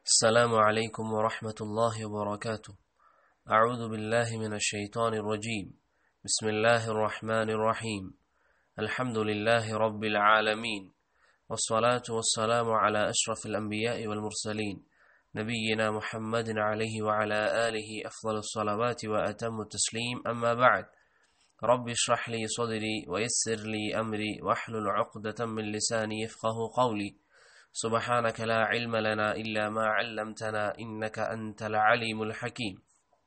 السلام عليكم ورحمة الله وبركاته أعوذ بالله من الشيطان الرجيم بسم الله الرحمن الرحيم الحمد لله رب العالمين والصلاة والسلام على أشرف الأنبياء والمرسلين نبينا محمد عليه وعلى آله أفضل الصلوات وأتم التسليم أما بعد رب اشرح لي صدري ويسر لي أمري واحلل عقدة من لساني يفقه قولي سبحانك لا علم لنا إلا ما علمتنا إنك أنت العليم الحكيم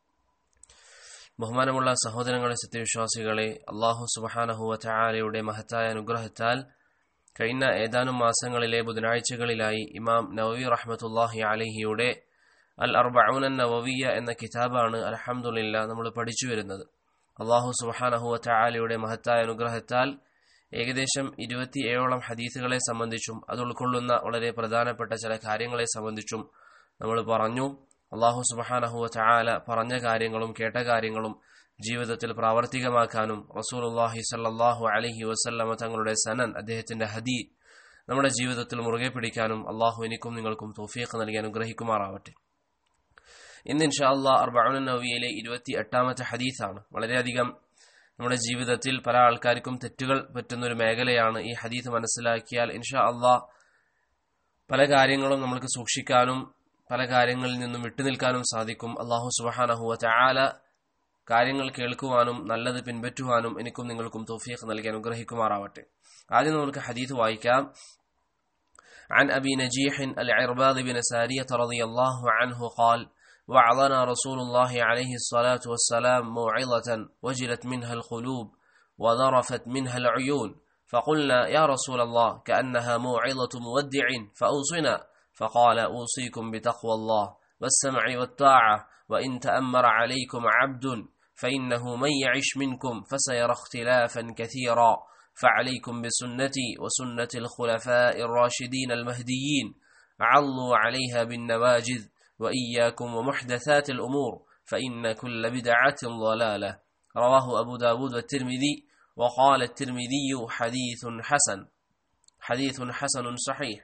ബഹുമാനമുള്ള സഹോദരങ്ങളെ സത്യവിശ്വാസികളെ അള്ളാഹു സുബഹാനഹുവ ചായാലയുടെ മഹത്തായ അനുഗ്രഹത്താൽ കഴിഞ്ഞ ഏതാനും മാസങ്ങളിലെ ബുധനാഴ്ചകളിലായി ഇമാം നവവി റഹ്മത്തുല്ലാഹി അലഹിയുടെ അൽ അർബഊനൻ നവവിയ എന്ന കിതാബാണ് അലഹമുല്ല നമ്മൾ പഠിച്ചു വരുന്നത് അള്ളാഹു സുബഹാനഹുവ ചായാലയുടെ മഹത്തായ അനുഗ്രഹത്താൽ ഏകദേശം ഇരുപത്തിയേഴോളം ഹദീസുകളെ സംബന്ധിച്ചും അത് ഉൾക്കൊള്ളുന്ന വളരെ പ്രധാനപ്പെട്ട ചില കാര്യങ്ങളെ സംബന്ധിച്ചും നമ്മൾ പറഞ്ഞു അള്ളാഹു സുബഹാനഹുവ ചായാല പറഞ്ഞ കാര്യങ്ങളും കേട്ട കാര്യങ്ങളും ജീവിതത്തിൽ പ്രാവർത്തികമാക്കാനും റസൂലുല്ലാഹി സല്ലാഹു അലഹി വസല്ലമ തങ്ങളുടെ സനൻ അദ്ദേഹത്തിന്റെ ഹദി നമ്മുടെ ജീവിതത്തിൽ മുറുകെ പിടിക്കാനും അള്ളാഹു എനിക്കും നിങ്ങൾക്കും തോഫീഖ് നൽകി അനുഗ്രഹിക്കുമാറാവട്ടെ ഇന്ന് ഇൻഷാ അള്ളാഹ് അർബഅുൻ നവിയയിലെ ഇരുപത്തി എട്ടാമത്തെ ഹദീസാണ് വളരെയധികം നമ്മുടെ ജീവിതത്തിൽ പല ആൾക്കാർക്കും തെറ്റുകൾ പറ്റുന്ന ഒരു മേഖലയാണ് ഈ ഹദീസ് മനസ്സിലാക്കിയാൽ ഇൻഷാ അള്ളാഹ് പല കാര്യങ്ങളും നമ്മൾക്ക് സൂക്ഷിക്കാനും പല കാര്യങ്ങളിൽ നിന്നും വിട്ടുനിൽക്കാനും സാധിക്കും അള്ളാഹു സുബഹാനഹുവ ചായാല കാര്യങ്ങൾ കേൾക്കുവാനും നല്ലത് പിൻപറ്റുവാനും എനിക്കും നിങ്ങൾക്കും തോഫീഖ് നൽകി അനുഗ്രഹിക്കുമാറാവട്ടെ ആദ്യം നമുക്ക് ഹദീസ് വായിക്കാം عن أبي نجيح العرباض بن سارية رضي الله عنه قال وعظنا رسول الله عليه الصلاة والسلام موعظة وجلت منها القلوب وذرفت منها العيون فقلنا يا رسول الله كأنها موعظة مودع فأوصنا فقال أوصيكم بتقوى الله والسمع والطاعة وإن تأمر عليكم عبد فإنه من يعش منكم فسيرى اختلافا كثيرا فعليكم بسنتي وسنة الخلفاء الراشدين المهديين عضوا عليها بالنواجذ وإياكم ومحدثات الأمور فإن كل بدعة ضلالة رواه أبو داود والترمذي وقال الترمذي حديث حسن حديث حسن صحيح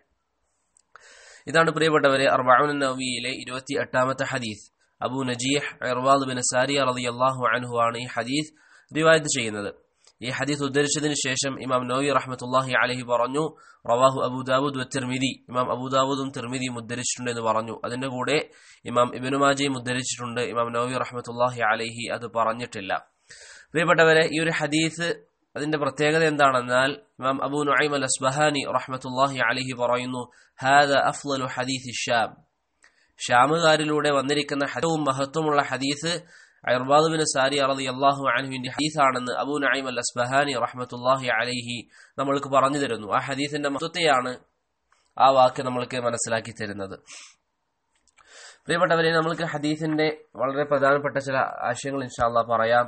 ഇതാണ് പ്രിയപ്പെട്ടവരെ അർബാഉൻ നവിയിലെ ഇരുപത്തി എട്ടാമത്തെ ഹദീസ് അബു നജീഹ് ഇർവാദ് ബിൻ സാരിയ റളിയല്ലാഹു അൻഹു ആണ് ഈ ഹദീസ് റിവായത്ത് ചെയ്യുന്നത് ഈ ഹദീസ് ഉദ്ധരിച്ചതിന് ശേഷം ഇമാം നവി റഹ്മത്തുല്ലാഹി അലഹി പറഞ്ഞു റവാഹു അബുദാവൂദ് തിർമിതി ഇമാം അബുദാവൂദും തിർമിതിയും ഉദ്ധരിച്ചിട്ടുണ്ട് എന്ന് പറഞ്ഞു അതിന്റെ കൂടെ ഇമാം ഇബിനുമാജയും ഉദ്ധരിച്ചിട്ടുണ്ട് ഇമാം നവി റഹ്മത്തുല്ലാഹി അലഹി അത് പറഞ്ഞിട്ടില്ല പ്രിയപ്പെട്ടവരെ ഈ ഒരു ഹദീസ് അതിന്റെ പ്രത്യേകത എന്താണെന്നാൽ ഇമാം അബൂ നുഐം അൽ അസ്ബഹാനി റഹ്മത്തുല്ലാഹി അലഹി പറയുന്നു ഹാദ അഫ്ലലു ഹദീസ് ഷാം ഷാമുകാരിലൂടെ വന്നിരിക്കുന്ന ഹദവും മഹത്വമുള്ള ഹദീസ് അയർബാദ് ബിൻ സാരി അറദി അള്ളാഹു അനഹുവിന്റെ ഹദീസാണെന്ന് അബൂ നഈം അൽ അസ്ബഹാനി റഹ്മത്തുല്ലാഹി അലൈഹി നമ്മൾക്ക് പറഞ്ഞു തരുന്നു ആ ഹദീസിന്റെ മഹത്വത്തെയാണ് ആ വാക്ക് നമ്മൾക്ക് മനസ്സിലാക്കി തരുന്നത് പ്രിയപ്പെട്ടവരെ നമ്മൾക്ക് ഹദീസിന്റെ വളരെ പ്രധാനപ്പെട്ട ചില ആശയങ്ങൾ ഇൻഷാല്ല പറയാം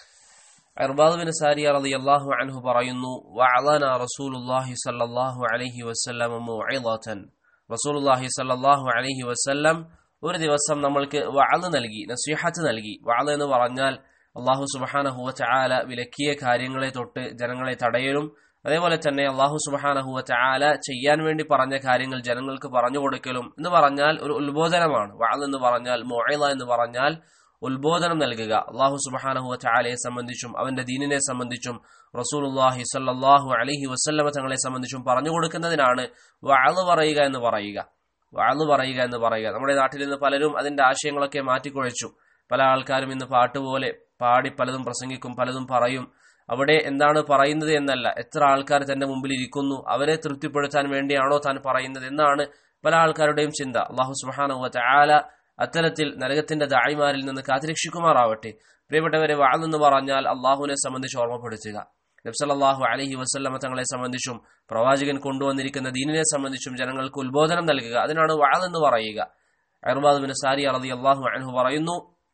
അർബാദ് ബിൻ സാരി റളി അള്ളാഹു അൻഹു പറയുന്നു വഅലന റസൂലുള്ളാഹി സ്വല്ലല്ലാഹു അലൈഹി വസല്ലം മുഇളതൻ റസൂലുള്ളാഹി സ്വല്ലല്ലാഹു അലൈഹി വസല്ലം ഒരു ദിവസം നമ്മൾക്ക് വഅല് നൽകി നസീഹത്ത് നൽകി വഅല് എന്ന് പറഞ്ഞാൽ അള്ളാഹു സുബഹാനഹുവ ചായാല വിലക്കിയ കാര്യങ്ങളെ തൊട്ട് ജനങ്ങളെ തടയലും അതേപോലെ തന്നെ അള്ളാഹു സുബഹാനഹുവ ചായാല ചെയ്യാൻ വേണ്ടി പറഞ്ഞ കാര്യങ്ങൾ ജനങ്ങൾക്ക് പറഞ്ഞു കൊടുക്കലും എന്ന് പറഞ്ഞാൽ ഒരു ഉത്ബോധനമാണ് വഅൽ എന്ന് പറഞ്ഞാൽ മൊഴല എന്ന് പറഞ്ഞാൽ ഉത്ബോധനം നൽകുക അള്ളാഹു സുബഹാനഹുവ ചായാലയെ സംബന്ധിച്ചും അവന്റെ ദീനിനെ സംബന്ധിച്ചും റസൂലുല്ലാഹി സല്ലാഹു അലഹി വസ്ല്ലമ തങ്ങളെ സംബന്ധിച്ചും പറഞ്ഞു കൊടുക്കുന്നതിനാണ് വഅല് പറയുക എന്ന് പറയുക വാള് പറയുക എന്ന് പറയുക നമ്മുടെ നാട്ടിൽ നിന്ന് പലരും അതിന്റെ ആശയങ്ങളൊക്കെ മാറ്റിക്കുഴച്ചു പല ആൾക്കാരും ഇന്ന് പാട്ടുപോലെ പാടി പലതും പ്രസംഗിക്കും പലതും പറയും അവിടെ എന്താണ് പറയുന്നത് എന്നല്ല എത്ര ആൾക്കാർ തന്റെ മുമ്പിൽ ഇരിക്കുന്നു അവരെ തൃപ്തിപ്പെടുത്താൻ വേണ്ടിയാണോ താൻ പറയുന്നത് എന്നാണ് പല ആൾക്കാരുടെയും ചിന്ത അള്ളാഹു സുബാനുവ ചാല അത്തരത്തിൽ നരകത്തിന്റെ ദാഴിമാരിൽ നിന്ന് കാത്തിരക്ഷിക്കുമാറാവട്ടെ പ്രിയപ്പെട്ടവരെ വാളെന്ന് പറഞ്ഞാൽ അള്ളാഹുവിനെ സംബന്ധിച്ച് ഓർമ്മപ്പെടുത്തുക നബ്സല്ലാഹു അലഹി വസ്ല്ലമ തങ്ങളെ സംബന്ധിച്ചും പ്രവാചകൻ കൊണ്ടുവന്നിരിക്കുന്ന ദീനിനെ സംബന്ധിച്ചും ജനങ്ങൾക്ക് ഉത്ബോധനം നൽകുക അതിനാണ് വാൾ എന്ന് പറയുക അർബാദ് ബിൻ സാരി അറതി അള്ളാഹു അൻഹു പറയുന്നു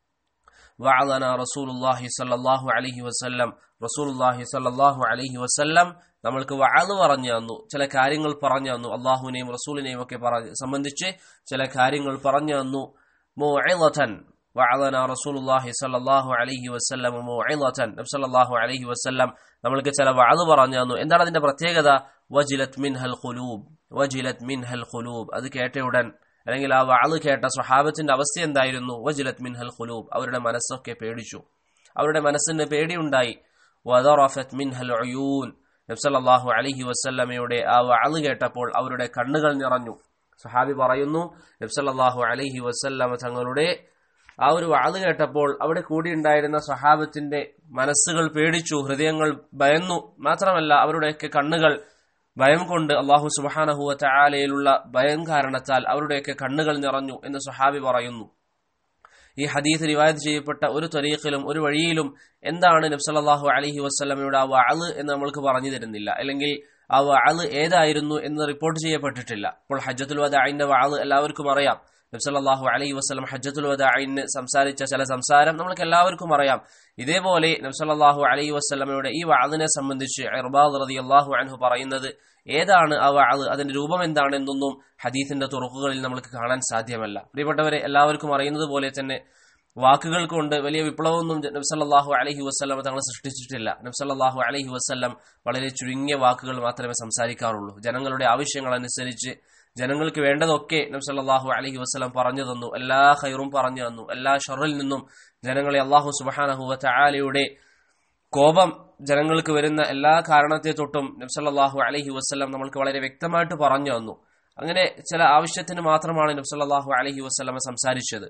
വഅലന റസൂലുള്ളാഹി സ്വല്ലല്ലാഹു അലൈഹി വസല്ലം റസൂലുള്ളാഹി സ്വല്ലല്ലാഹു അലൈഹി വസല്ലം നമ്മൾക്ക് വഅല് പറഞ്ഞു തന്നു ചില കാര്യങ്ങൾ പറഞ്ഞു തന്നു അള്ളാഹുവിനെയും റസൂലിനെയും ഒക്കെ സംബന്ധിച്ച് ചില കാര്യങ്ങൾ പറഞ്ഞു തന്നു മുഇളതൻ വഅലന റസൂലുള്ളാഹി സ്വല്ലല്ലാഹു അലൈഹി വസല്ലം മുഇളതൻ നബി സല്ലല്ലാഹു അലൈഹി വസല്ലം നമ്മൾക്ക് ചില വഅല് പറഞ്ഞു തന്നു എന്താണ് അതിന്റെ പ്രത്യേകത വജിലത് മിൻഹൽ ഖുലൂബ് വജിലത് മിൻഹൽ ഖുലൂബ് അത് കേട്ടയുടൻ അല്ലെങ്കിൽ ആ വാള് കേട്ട സ്വഹാബത്തിന്റെ അവസ്ഥ എന്തായിരുന്നു വജിലത് മിൻഹൽ ഖുലൂബ് അവരുടെ മനസ്സൊക്കെ പേടിച്ചു അവരുടെ മനസ്സിന് പേടിയുണ്ടായി വദറഫത് മിൻഹൽ ഉയൂൻ നബ്സല്ലാഹു അലഹി വസ്ല്ലമയുടെ ആ വാള് കേട്ടപ്പോൾ അവരുടെ കണ്ണുകൾ നിറഞ്ഞു സഹാബി പറയുന്നു നബ്സല്ലാഹു അലഹി വസ്ല്ലമ തങ്ങളുടെ ആ ഒരു വാള് കേട്ടപ്പോൾ അവിടെ കൂടിയുണ്ടായിരുന്ന സഹാബത്തിന്റെ മനസ്സുകൾ പേടിച്ചു ഹൃദയങ്ങൾ ഭയന്നു മാത്രമല്ല അവരുടെയൊക്കെ കണ്ണുകൾ ഭയം കൊണ്ട് അള്ളാഹു സുബാനഹുവ ചായാലയിലുള്ള ഭയം കാരണത്താൽ അവരുടെയൊക്കെ കണ്ണുകൾ നിറഞ്ഞു എന്ന് സഹാബി പറയുന്നു ഈ ഹദീസ് റിവായത്ത് ചെയ്യപ്പെട്ട ഒരു ത്വരീഖിലും ഒരു വഴിയിലും എന്താണ് നബ്സല്ലാഹു അലഹി വസ്ലമയുടെ ആ വാള് എന്ന് നമ്മൾക്ക് പറഞ്ഞു തരുന്നില്ല അല്ലെങ്കിൽ ആ വാള് ഏതായിരുന്നു എന്ന് റിപ്പോർട്ട് ചെയ്യപ്പെട്ടിട്ടില്ല ഇപ്പോൾ ഹജ്ജത്തുൽ വദാഇന്റെ വാള് എല്ലാവർക്കും അറിയാം നബ്സല്ലാഹു അലൈഹി വസ്ലം ഹജ്ജത്തുൽ വദാഇന് സംസാരിച്ച ചില സംസാരം നമ്മൾക്ക് എല്ലാവർക്കും അറിയാം ഇതേപോലെ നബ്സല്ലാഹു അലൈഹി വസ്ലമയുടെ ഈ വാളിനെ സംബന്ധിച്ച് ഇർബാദ് റതി അള്ളാഹു അൻഹു പറയുന്നത് ഏതാണ് ആ വാള് അതിന്റെ രൂപം എന്താണെന്നൊന്നും ഹദീസിന്റെ തുറക്കുകളിൽ നമുക്ക് കാണാൻ സാധ്യമല്ല പ്രിയപ്പെട്ടവരെ എല്ലാവർക്കും അറിയുന്നത് പോലെ തന്നെ വാക്കുകൾ കൊണ്ട് വലിയ വിപ്ലവമൊന്നും നബ്സല്ലാഹു അലഹി വസ്ലം തങ്ങൾ സൃഷ്ടിച്ചിട്ടില്ല നബ്സല്ലാഹു അലഹി വസ്ലം വളരെ ചുരുങ്ങിയ വാക്കുകൾ മാത്രമേ സംസാരിക്കാറുള്ളൂ ജനങ്ങളുടെ ആവശ്യങ്ങൾ അനുസരിച്ച് ജനങ്ങൾക്ക് വേണ്ടതൊക്കെ നബ്സല്ലാഹു അലഹി വസ്ലം പറഞ്ഞു തന്നു എല്ലാ ഹൈറും പറഞ്ഞു തന്നു എല്ലാ ഷറിൽ നിന്നും ജനങ്ങളെ അള്ളാഹു സുബാനഹുവ ചായാലയുടെ കോപം ജനങ്ങൾക്ക് വരുന്ന എല്ലാ കാരണത്തെ തൊട്ടും നബ്സല്ലാഹു അലഹി വസ്ലം നമ്മൾക്ക് വളരെ വ്യക്തമായിട്ട് പറഞ്ഞു തന്നു അങ്ങനെ ചില ആവശ്യത്തിന് മാത്രമാണ് നബ്സല്ലാഹു അലഹി വസ്ലമ സംസാരിച്ചത്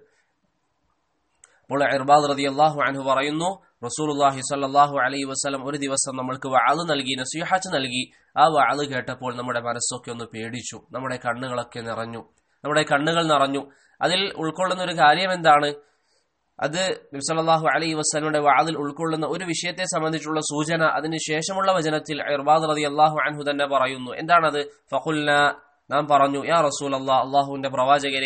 അപ്പോൾ ഇർബാദ് റതി അള്ളാഹു അൻഹു പറയുന്നു റസൂലുല്ലാഹി സല്ലാഹു അലൈഹി വസ്ലം ഒരു ദിവസം നമ്മൾക്ക് വാള് നൽകി നസീഹത്ത് നൽകി ആ വാള് കേട്ടപ്പോൾ നമ്മുടെ മനസ്സൊക്കെ ഒന്ന് പേടിച്ചു നമ്മുടെ കണ്ണുകളൊക്കെ നിറഞ്ഞു നമ്മുടെ കണ്ണുകൾ നിറഞ്ഞു അതിൽ ഉൾക്കൊള്ളുന്ന ഒരു കാര്യം എന്താണ് അത് നബ്സല്ലാഹു അലൈഹി വസ്ലമിയുടെ വാതിൽ ഉൾക്കൊള്ളുന്ന ഒരു വിഷയത്തെ സംബന്ധിച്ചുള്ള സൂചന അതിന് ശേഷമുള്ള വചനത്തിൽ ഇർബാദ് റതി അള്ളാഹു അൻഹു തന്നെ പറയുന്നു എന്താണത് ഫഖുൽന നാം പറഞ്ഞു യാ റസൂൽ അള്ളാഹ് അള്ളാഹുവിന്റെ പ്രവാചകരെ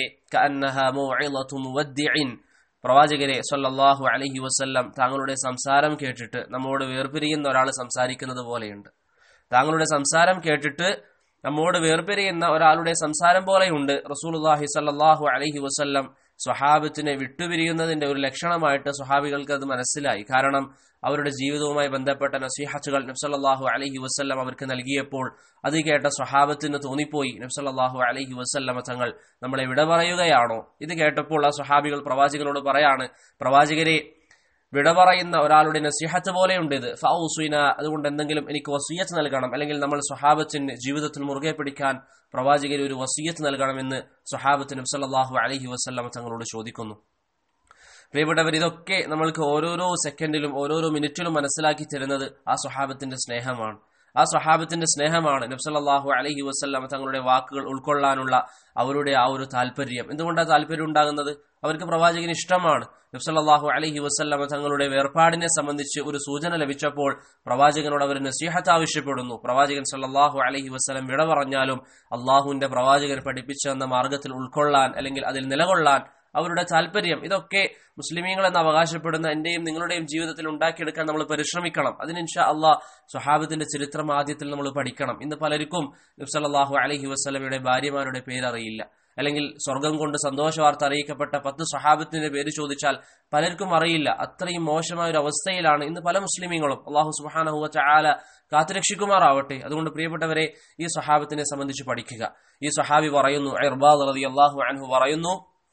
പ്രവാചകരെ സല്ലല്ലാഹു അലഹി വസ്ല്ലം താങ്കളുടെ സംസാരം കേട്ടിട്ട് നമ്മോട് വേർപിരിയുന്ന ഒരാൾ സംസാരിക്കുന്നത് പോലെയുണ്ട് താങ്കളുടെ സംസാരം കേട്ടിട്ട് നമ്മോട് വേർപിരിയുന്ന ഒരാളുടെ സംസാരം പോലെയുണ്ട് റസൂലുല്ലാഹി സല്ലല്ലാഹു അലഹി വസ്ല്ലം സ്വഹാബത്തിനെ വിട്ടുപിരിയുന്നതിന്റെ ഒരു ലക്ഷണമായിട്ട് സ്വഹാബികൾക്ക് അത് മനസ്സിലായി കാരണം അവരുടെ ജീവിതവുമായി ബന്ധപ്പെട്ട നസീഹത്തുകൾ നബ്സല്ലാഹു അലഹി വസ്ല്ലം അവർക്ക് നൽകിയപ്പോൾ അത് കേട്ട സ്വഹാബത്തിന് തോന്നിപ്പോയി നബ്സല്ലാഹു അലഹി വസ്ല്ലമ തങ്ങൾ നമ്മളെ വിട പറയുകയാണോ ഇത് കേട്ടപ്പോൾ ആ സ്വഹാബികൾ പ്രവാചകനോട് പറയാണ് പ്രവാചകരെ വിട പറയുന്ന ഒരാളുടെ നസീഹത്ത് പോലെയുണ്ട് ഇത് ഫൗസുന അതുകൊണ്ട് എന്തെങ്കിലും എനിക്ക് വസീയത്ത് നൽകണം അല്ലെങ്കിൽ നമ്മൾ സ്വഹാബത്തിന് ജീവിതത്തിൽ മുറുകെ പിടിക്കാൻ പ്രവാചകർ ഒരു വസീയത്ത് നൽകണമെന്ന് സ്വഹാബത്തിന് സല്ലാഹു അലഹി വസ്ല്ലാം തങ്ങളോട് ചോദിക്കുന്നു പ്രിയപ്പെട്ടവർ ഇതൊക്കെ നമ്മൾക്ക് ഓരോരോ സെക്കൻഡിലും ഓരോരോ മിനിറ്റിലും മനസ്സിലാക്കി തരുന്നത് ആ സ്വഹാബത്തിന്റെ സ്നേഹമാണ് ആ സ്വഹാബത്തിന്റെ സ്നേഹമാണ് നബ്സല്ലാഹു അലഹി വസ്ല്ലാം തങ്ങളുടെ വാക്കുകൾ ഉൾക്കൊള്ളാനുള്ള അവരുടെ ആ ഒരു താല്പര്യം എന്തുകൊണ്ടാണ് താല്പര്യം ഉണ്ടാകുന്നത് അവർക്ക് പ്രവാചകന് ഇഷ്ടമാണ് നബ്സല്ലാഹു അലഹി വസ്ല്ലാം തങ്ങളുടെ വേർപാടിനെ സംബന്ധിച്ച് ഒരു സൂചന ലഭിച്ചപ്പോൾ പ്രവാചകനോട് അവർ നസീഹത്ത് ആവശ്യപ്പെടുന്നു പ്രവാചകൻ സല്ലാഹു അലഹി വസ്ലം വിട പറഞ്ഞാലും അള്ളാഹുവിന്റെ പ്രവാചകൻ പഠിപ്പിച്ചെന്ന മാർഗത്തിൽ ഉൾക്കൊള്ളാൻ അല്ലെങ്കിൽ അതിൽ നിലകൊള്ളാൻ അവരുടെ താല്പര്യം ഇതൊക്കെ മുസ്ലിമീങ്ങൾ എന്ന് അവകാശപ്പെടുന്ന എന്റെയും നിങ്ങളുടെയും ജീവിതത്തിൽ ഉണ്ടാക്കിയെടുക്കാൻ നമ്മൾ പരിശ്രമിക്കണം അതിന് ഇൻഷാ അള്ളാഹ് സ്വഹാബത്തിന്റെ ചരിത്രം ആദ്യത്തിൽ നമ്മൾ പഠിക്കണം ഇന്ന് പലർക്കും നബ്സല്ലാഹു അലഹി വസ്ലമയുടെ ഭാര്യമാരുടെ പേരറിയില്ല അല്ലെങ്കിൽ സ്വർഗം കൊണ്ട് സന്തോഷ വാർത്ത അറിയിക്കപ്പെട്ട പത്ത് സ്വഹാബത്തിന്റെ പേര് ചോദിച്ചാൽ പലർക്കും അറിയില്ല അത്രയും മോശമായ ഒരു അവസ്ഥയിലാണ് ഇന്ന് പല മുസ്ലിമീങ്ങളും അള്ളാഹു സുബാനഹുവ ചാല കാത്തുരക്ഷിക്കുമാറാവട്ടെ അതുകൊണ്ട് പ്രിയപ്പെട്ടവരെ ഈ സ്വഹാബത്തിനെ സംബന്ധിച്ച് പഠിക്കുക ഈ സ്വഹാബി പറയുന്നു ഇർബാദ് റതി അള്ളാഹു അൻഹു പറയുന്നു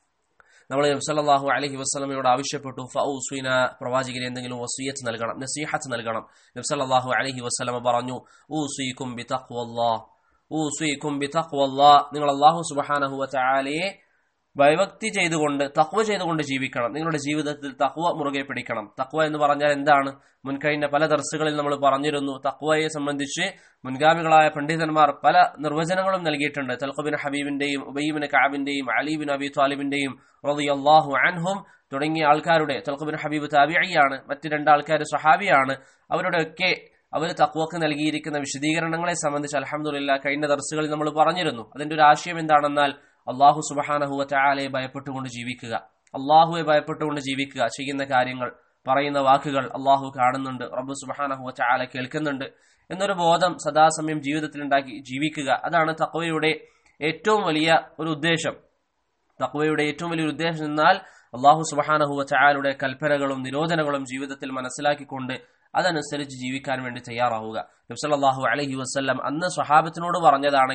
നമ്മൾ നബ്സല്ലാഹു അലഹി വസ്ലമയോട് ആവശ്യപ്പെട്ടു ഫൗസുന പ്രവാചകരെ എന്തെങ്കിലും വസീയത്ത് നൽകണം നസീഹത്ത് നൽകണം നബ്സല്ലാഹു അലഹി വസ്ലമ പറഞ്ഞു ഊസുയിക്കും ബി തഖ്വല്ലാ ഊസുയിക്കും ബി തഖ്വല്ലാ നിങ്ങൾ അള്ളാഹു സുബഹാനഹു വതആലയെ ഭയഭക്തി ചെയ്തുകൊണ്ട് തക്വ ചെയ്തുകൊണ്ട് ജീവിക്കണം നിങ്ങളുടെ ജീവിതത്തിൽ തക്വ മുറുകെ പിടിക്കണം തക്വ എന്ന് പറഞ്ഞാൽ എന്താണ് മുൻകഴിഞ്ഞ പല ദർസുകളിൽ നമ്മൾ പറഞ്ഞിരുന്നു തക്വയെ സംബന്ധിച്ച് മുൻഗാമികളായ പണ്ഡിതന്മാർ പല നിർവചനങ്ങളും നൽകിയിട്ടുണ്ട് തൽഖബിൻ ഹബീബിന്റെയും ഉബൈബിൻ കാബിന്റെയും അലീബിൻ അബി താലിബിന്റെയും റളിയല്ലാഹു അൻഹും തുടങ്ങിയ ആൾക്കാരുടെ തൽഖബിൻ ഹബീബ് താബിയാണ് മറ്റ് രണ്ടാൾക്കാർ സ്വഹാബിയാണ് അവരുടെയൊക്കെ അവർ തക്വക്ക് നൽകിയിരിക്കുന്ന വിശദീകരണങ്ങളെ സംബന്ധിച്ച് അലഹമുല്ല കഴിഞ്ഞ ദർസുകളിൽ നമ്മൾ പറഞ്ഞിരുന്നു അതിന്റെ ഒരു ആശയം എന്താണെന്നാൽ അള്ളാഹു സുബഹാനഹുവ ചായാലയെ ഭയപ്പെട്ടുകൊണ്ട് ജീവിക്കുക അള്ളാഹുവെ ഭയപ്പെട്ടുകൊണ്ട് ജീവിക്കുക ചെയ്യുന്ന കാര്യങ്ങൾ പറയുന്ന വാക്കുകൾ അള്ളാഹു കാണുന്നുണ്ട് റബ്ബു സുബഹാനഹുവ ചായാല കേൾക്കുന്നുണ്ട് എന്നൊരു ബോധം സദാസമയം ജീവിതത്തിൽ ഉണ്ടാക്കി ജീവിക്കുക അതാണ് തക്വയുടെ ഏറ്റവും വലിയ ഒരു ഉദ്ദേശം തക്വയുടെ ഏറ്റവും വലിയ ഉദ്ദേശം എന്നാൽ അള്ളാഹു സുബഹാനഹുവ ചായാലുടെ കൽപ്പനകളും നിരോധനങ്ങളും ജീവിതത്തിൽ മനസ്സിലാക്കിക്കൊണ്ട് അതനുസരിച്ച് ജീവിക്കാൻ വേണ്ടി തയ്യാറാവുക നബ്സല്ലാഹു അലഹി വസ്ല്ലം അന്ന് സ്വഹാബത്തിനോട് പറഞ്ഞതാണെങ്കിൽ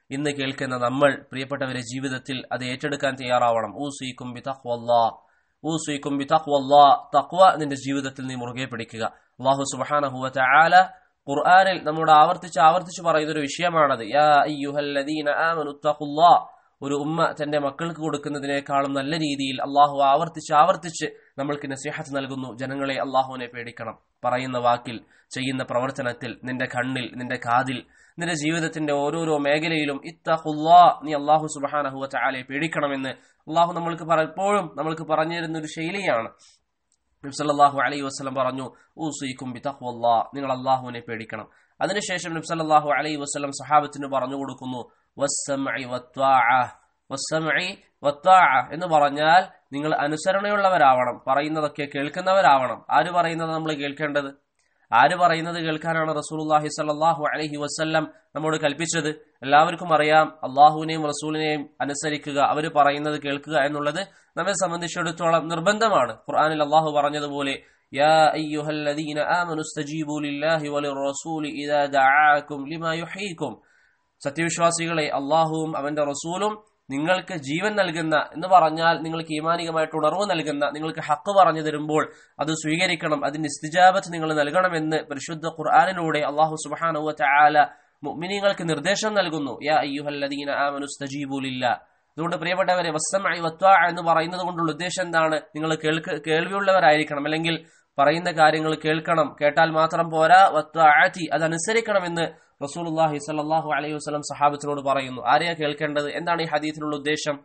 ഇന്ന് കേൾക്കുന്ന നമ്മൾ പ്രിയപ്പെട്ടവരെ ജീവിതത്തിൽ അത് ഏറ്റെടുക്കാൻ തയ്യാറാവണം ഊസീക്കും ബി തഖ്വല്ലാ ഊസീക്കും ബി തഖ്വല്ലാ തഖ്വ നിന്റെ ജീവിതത്തിൽ നീ മുറുകെ പിടിക്കുക അല്ലാഹു സുബ്ഹാനഹു വ തആല ഖുർആനിൽ നമ്മോട് ആവർത്തിച്ച് ആവർത്തിച്ച് പറയുന്ന ഒരു വിഷയമാണത് യാ അയ്യുഹല്ലദീന ആമനു തഖുല്ലാ ഒരു ഉമ്മ തന്റെ മക്കൾക്ക് കൊടുക്കുന്നതിനേക്കാളും നല്ല രീതിയിൽ അള്ളാഹു ആവർത്തിച്ച് ആവർത്തിച്ച് നമ്മൾക്ക് നസീഹത്ത് നൽകുന്നു ജനങ്ങളെ അള്ളാഹുവിനെ പേടിക്കണം പറയുന്ന വാക്കിൽ ചെയ്യുന്ന പ്രവർത്തനത്തിൽ നിന്റെ കണ്ണിൽ നിന്റെ കാതിൽ നിന്റെ ജീവിതത്തിന്റെ ഓരോരോ മേഖലയിലും ഇത്തഹുല്ലാ നീ അള്ളാഹു സുബാനഹുവ ചാലെ പേടിക്കണമെന്ന് അള്ളാഹു നമ്മൾക്ക് പലപ്പോഴും നമ്മൾക്ക് പറഞ്ഞു തരുന്ന ഒരു ശൈലിയാണ് നബ്സല്ലാഹു അലൈഹി വസ്ലം പറഞ്ഞു ഊസീക്കും ബിതഖ്വല്ലാ നിങ്ങൾ അള്ളാഹുവിനെ പേടിക്കണം അതിനുശേഷം നബ്സല്ലാഹു അലൈഹി വസ്ലം സഹാബത്തിന് പറഞ്ഞു കൊടുക്കുന്നു വസ്സമഇ വത്വാഅ വസ്സമഇ വത്വാഅ എന്ന് പറഞ്ഞാൽ നിങ്ങൾ അനുസരണയുള്ളവരാവണം പറയുന്നതൊക്കെ കേൾക്കുന്നവരാവണം ആര് പറയുന്നത് നമ്മൾ കേൾക്കേണ്ടത് ആര് പറയുന്നത് കേൾക്കാനാണ് റസൂലുള്ളാഹി സ്വല്ലല്ലാഹു അലൈഹി വസല്ലം നമ്മോട് കൽപ്പിച്ചത് എല്ലാവർക്കും അറിയാം അള്ളാഹുവിനെയും റസൂലിനെയും അനുസരിക്കുക അവർ പറയുന്നത് കേൾക്കുക എന്നുള്ളത് നമ്മെ സംബന്ധിച്ചിടത്തോളം നിർബന്ധമാണ് ഖുർആനിൽ അള്ളാഹു പറഞ്ഞതുപോലെ يا أيها الذين آمنوا استجيبوا لله وللرسول إذا دعاكم لما يحييكم സത്യവിശ്വാസികളെ അള്ളാഹുവും അവന്റെ റസൂലും നിങ്ങൾക്ക് ജീവൻ നൽകുന്ന എന്ന് പറഞ്ഞാൽ നിങ്ങൾക്ക് ഈമാനികമായിട്ട് ഉണർവ് നൽകുന്ന നിങ്ങൾക്ക് ഹക്ക് പറഞ്ഞു തരുമ്പോൾ അത് സ്വീകരിക്കണം അതിന്റെ ഇസ്തിജാബത്ത് നിങ്ങൾ നൽകണമെന്ന് പരിശുദ്ധ ഖുർആാനിലൂടെ അള്ളാഹു സുബാനുവ ചാല മുഅ്മിനീങ്ങൾക്ക് നിർദ്ദേശം നൽകുന്നു യാ അയ്യുഹല്ലദീന ആമനു സ്തജീബുലില്ല അതുകൊണ്ട് പ്രിയപ്പെട്ടവരെ വസ്സമായി വത്വ എന്ന് പറയുന്നത് കൊണ്ടുള്ള ഉദ്ദേശം എന്താണ് നിങ്ങൾ കേൾക്ക് കേൾവിയുള്ളവരായിരിക്കണം അല്ലെങ്കിൽ പറയുന്ന കാര്യങ്ങൾ കേൾക്കണം കേട്ടാൽ മാത്രം പോരാ വത്വാഅതി അതനുസരിക്കണമെന്ന് റസൂലുള്ളാഹി സ്വല്ലല്ലാഹു അലൈഹി വസല്ലം സഹാബത്തിനോട് പറയുന്നു ആരെയാ കേൾക്കേണ്ടത് എന്താണ് ഈ ഹദീസിനുള്ള ഉദ്ദേശം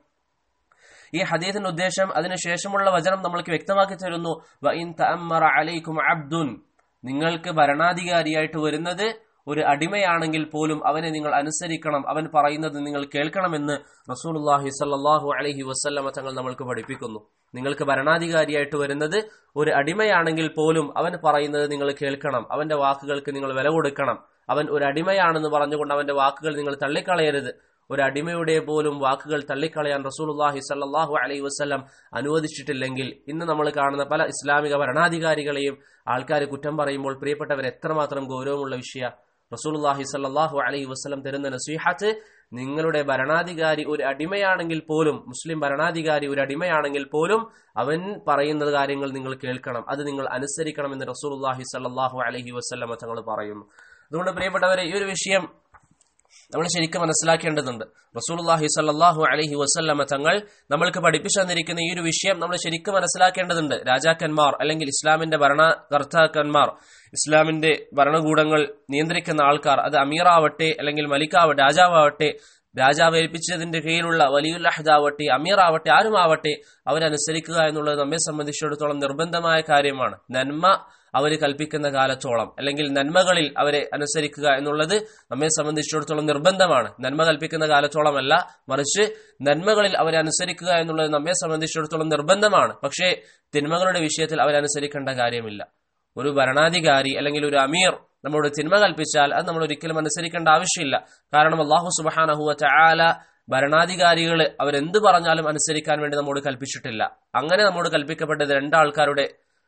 ഈ ഹദീസിന്റെ ഉദ്ദേശം അതിനുശേഷമുള്ള വചനം നമ്മൾക്ക് വ്യക്തമാക്കി തരുന്നു വഇൻ തഅമ്മറ അലൈക്കും അബ്ദുൻ നിങ്ങൾക്ക് ഭരണാധികാരിയായിട്ട് വരുന്നത് ഒരു അടിമയാണെങ്കിൽ പോലും അവനെ നിങ്ങൾ അനുസരിക്കണം അവൻ പറയുന്നത് നിങ്ങൾ കേൾക്കണമെന്ന് റസൂലുള്ളാഹി സ്വല്ലല്ലാഹു അലൈഹി വസല്ലമ തങ്ങൾ നമ്മൾക്ക് പഠിപ്പിക്കുന്നു നിങ്ങൾക്ക് ഭരണാധികാരിയായിട്ട് വരുന്നത് ഒരു അടിമയാണെങ്കിൽ പോലും അവൻ പറയുന്നത് നിങ്ങൾ കേൾക്കണം അവന്റെ വാക്കുകൾക്ക് നിങ്ങൾ വില കൊടുക്കണം അവൻ ഒരു അടിമയാണെന്ന് പറഞ്ഞുകൊണ്ട് അവന്റെ വാക്കുകൾ നിങ്ങൾ തള്ളിക്കളയരുത് ഒരു അടിമയുടെ പോലും വാക്കുകൾ തള്ളിക്കളയാൻ റസൂലുള്ളാഹി സല്ലല്ലാഹു അലൈഹി വസല്ലം അനുവദിച്ചിട്ടില്ലെങ്കിൽ ഇന്ന് നമ്മൾ കാണുന്ന പല ഇസ്ലാമിക ഭരണാധികാരികളെയും ആൾക്കാർ കുറ്റം പറയുമ്പോൾ പ്രിയപ്പെട്ടവർ എത്രമാത്രം ഗൗരവമുള്ള വിഷയ റസൂലുള്ളാഹി സല്ലല്ലാഹു അലൈഹി വസല്ലം തരുന്ന നസീഹത്ത് നിങ്ങളുടെ ഭരണാധികാരി ഒരു അടിമയാണെങ്കിൽ പോലും മുസ്ലിം ഭരണാധികാരി ഒരു അടിമയാണെങ്കിൽ പോലും അവൻ പറയുന്ന കാര്യങ്ങൾ നിങ്ങൾ കേൾക്കണം അത് നിങ്ങൾ അനുസരിക്കണമെന്ന് റസൂലുള്ളാഹി സല്ലല്ലാഹു അലൈഹി വസല്ലം തങ്ങൾ പറയുന്നു അതുകൊണ്ട് പ്രിയപ്പെട്ടവരെ ഈ ഒരു വിഷയം നമ്മൾ ശരിക്കും മനസ്സിലാക്കേണ്ടതുണ്ട് റസൂലുള്ളാഹി സല്ലല്ലാഹു അലൈഹി വസല്ലമ തങ്ങൾ നമ്മൾക്ക് പഠിപ്പിച്ചു തന്നിരിക്കുന്ന ഈ ഒരു വിഷയം നമ്മൾ ശരിക്കും മനസ്സിലാക്കേണ്ടതുണ്ട് രാജാക്കന്മാർ അല്ലെങ്കിൽ ഇസ്ലാമിന്റെ ഭരണകർത്താക്കന്മാർ ഇസ്ലാമിന്റെ ഭരണകൂടങ്ങൾ നിയന്ത്രിക്കുന്ന ആൾക്കാർ അത് അമീറാവട്ടെ അല്ലെങ്കിൽ മലിക്കാവട്ടെ രാജാവാവട്ടെ രാജാവ് ഏൽപ്പിച്ചതിന്റെ കീഴിലുള്ള വലിയുൽ അഹദാവട്ടെ അമീറാവട്ടെ ആരുമാവട്ടെ അവരനുസരിക്കുക എന്നുള്ളത് നമ്മെ സംബന്ധിച്ചിടത്തോളം നിർബന്ധമായ കാര്യമാണ് നന്മ അവർ കൽപ്പിക്കുന്ന കാലത്തോളം അല്ലെങ്കിൽ നന്മകളിൽ അവരെ അനുസരിക്കുക എന്നുള്ളത് നമ്മെ സംബന്ധിച്ചിടത്തോളം നിർബന്ധമാണ് നന്മ കൽപ്പിക്കുന്ന കാലത്തോളമല്ല മറിച്ച് നന്മകളിൽ അവരെ അനുസരിക്കുക എന്നുള്ളത് നമ്മെ സംബന്ധിച്ചിടത്തോളം നിർബന്ധമാണ് പക്ഷേ തിന്മകളുടെ വിഷയത്തിൽ അവരനുസരിക്കേണ്ട കാര്യമില്ല ഒരു ഭരണാധികാരി അല്ലെങ്കിൽ ഒരു അമീർ നമ്മളോട് തിന്മ കൽപ്പിച്ചാൽ അത് നമ്മൾ ഒരിക്കലും അനുസരിക്കേണ്ട ആവശ്യമില്ല കാരണം അള്ളാഹു സുബാനഹുവ ചാല ഭരണാധികാരികൾ അവരെന്ത് പറഞ്ഞാലും അനുസരിക്കാൻ വേണ്ടി നമ്മോട് കൽപ്പിച്ചിട്ടില്ല അങ്ങനെ നമ്മോട് കൽപ്പിക്കപ്പെട്ടത് രണ്ടാൾക്കാരുടെ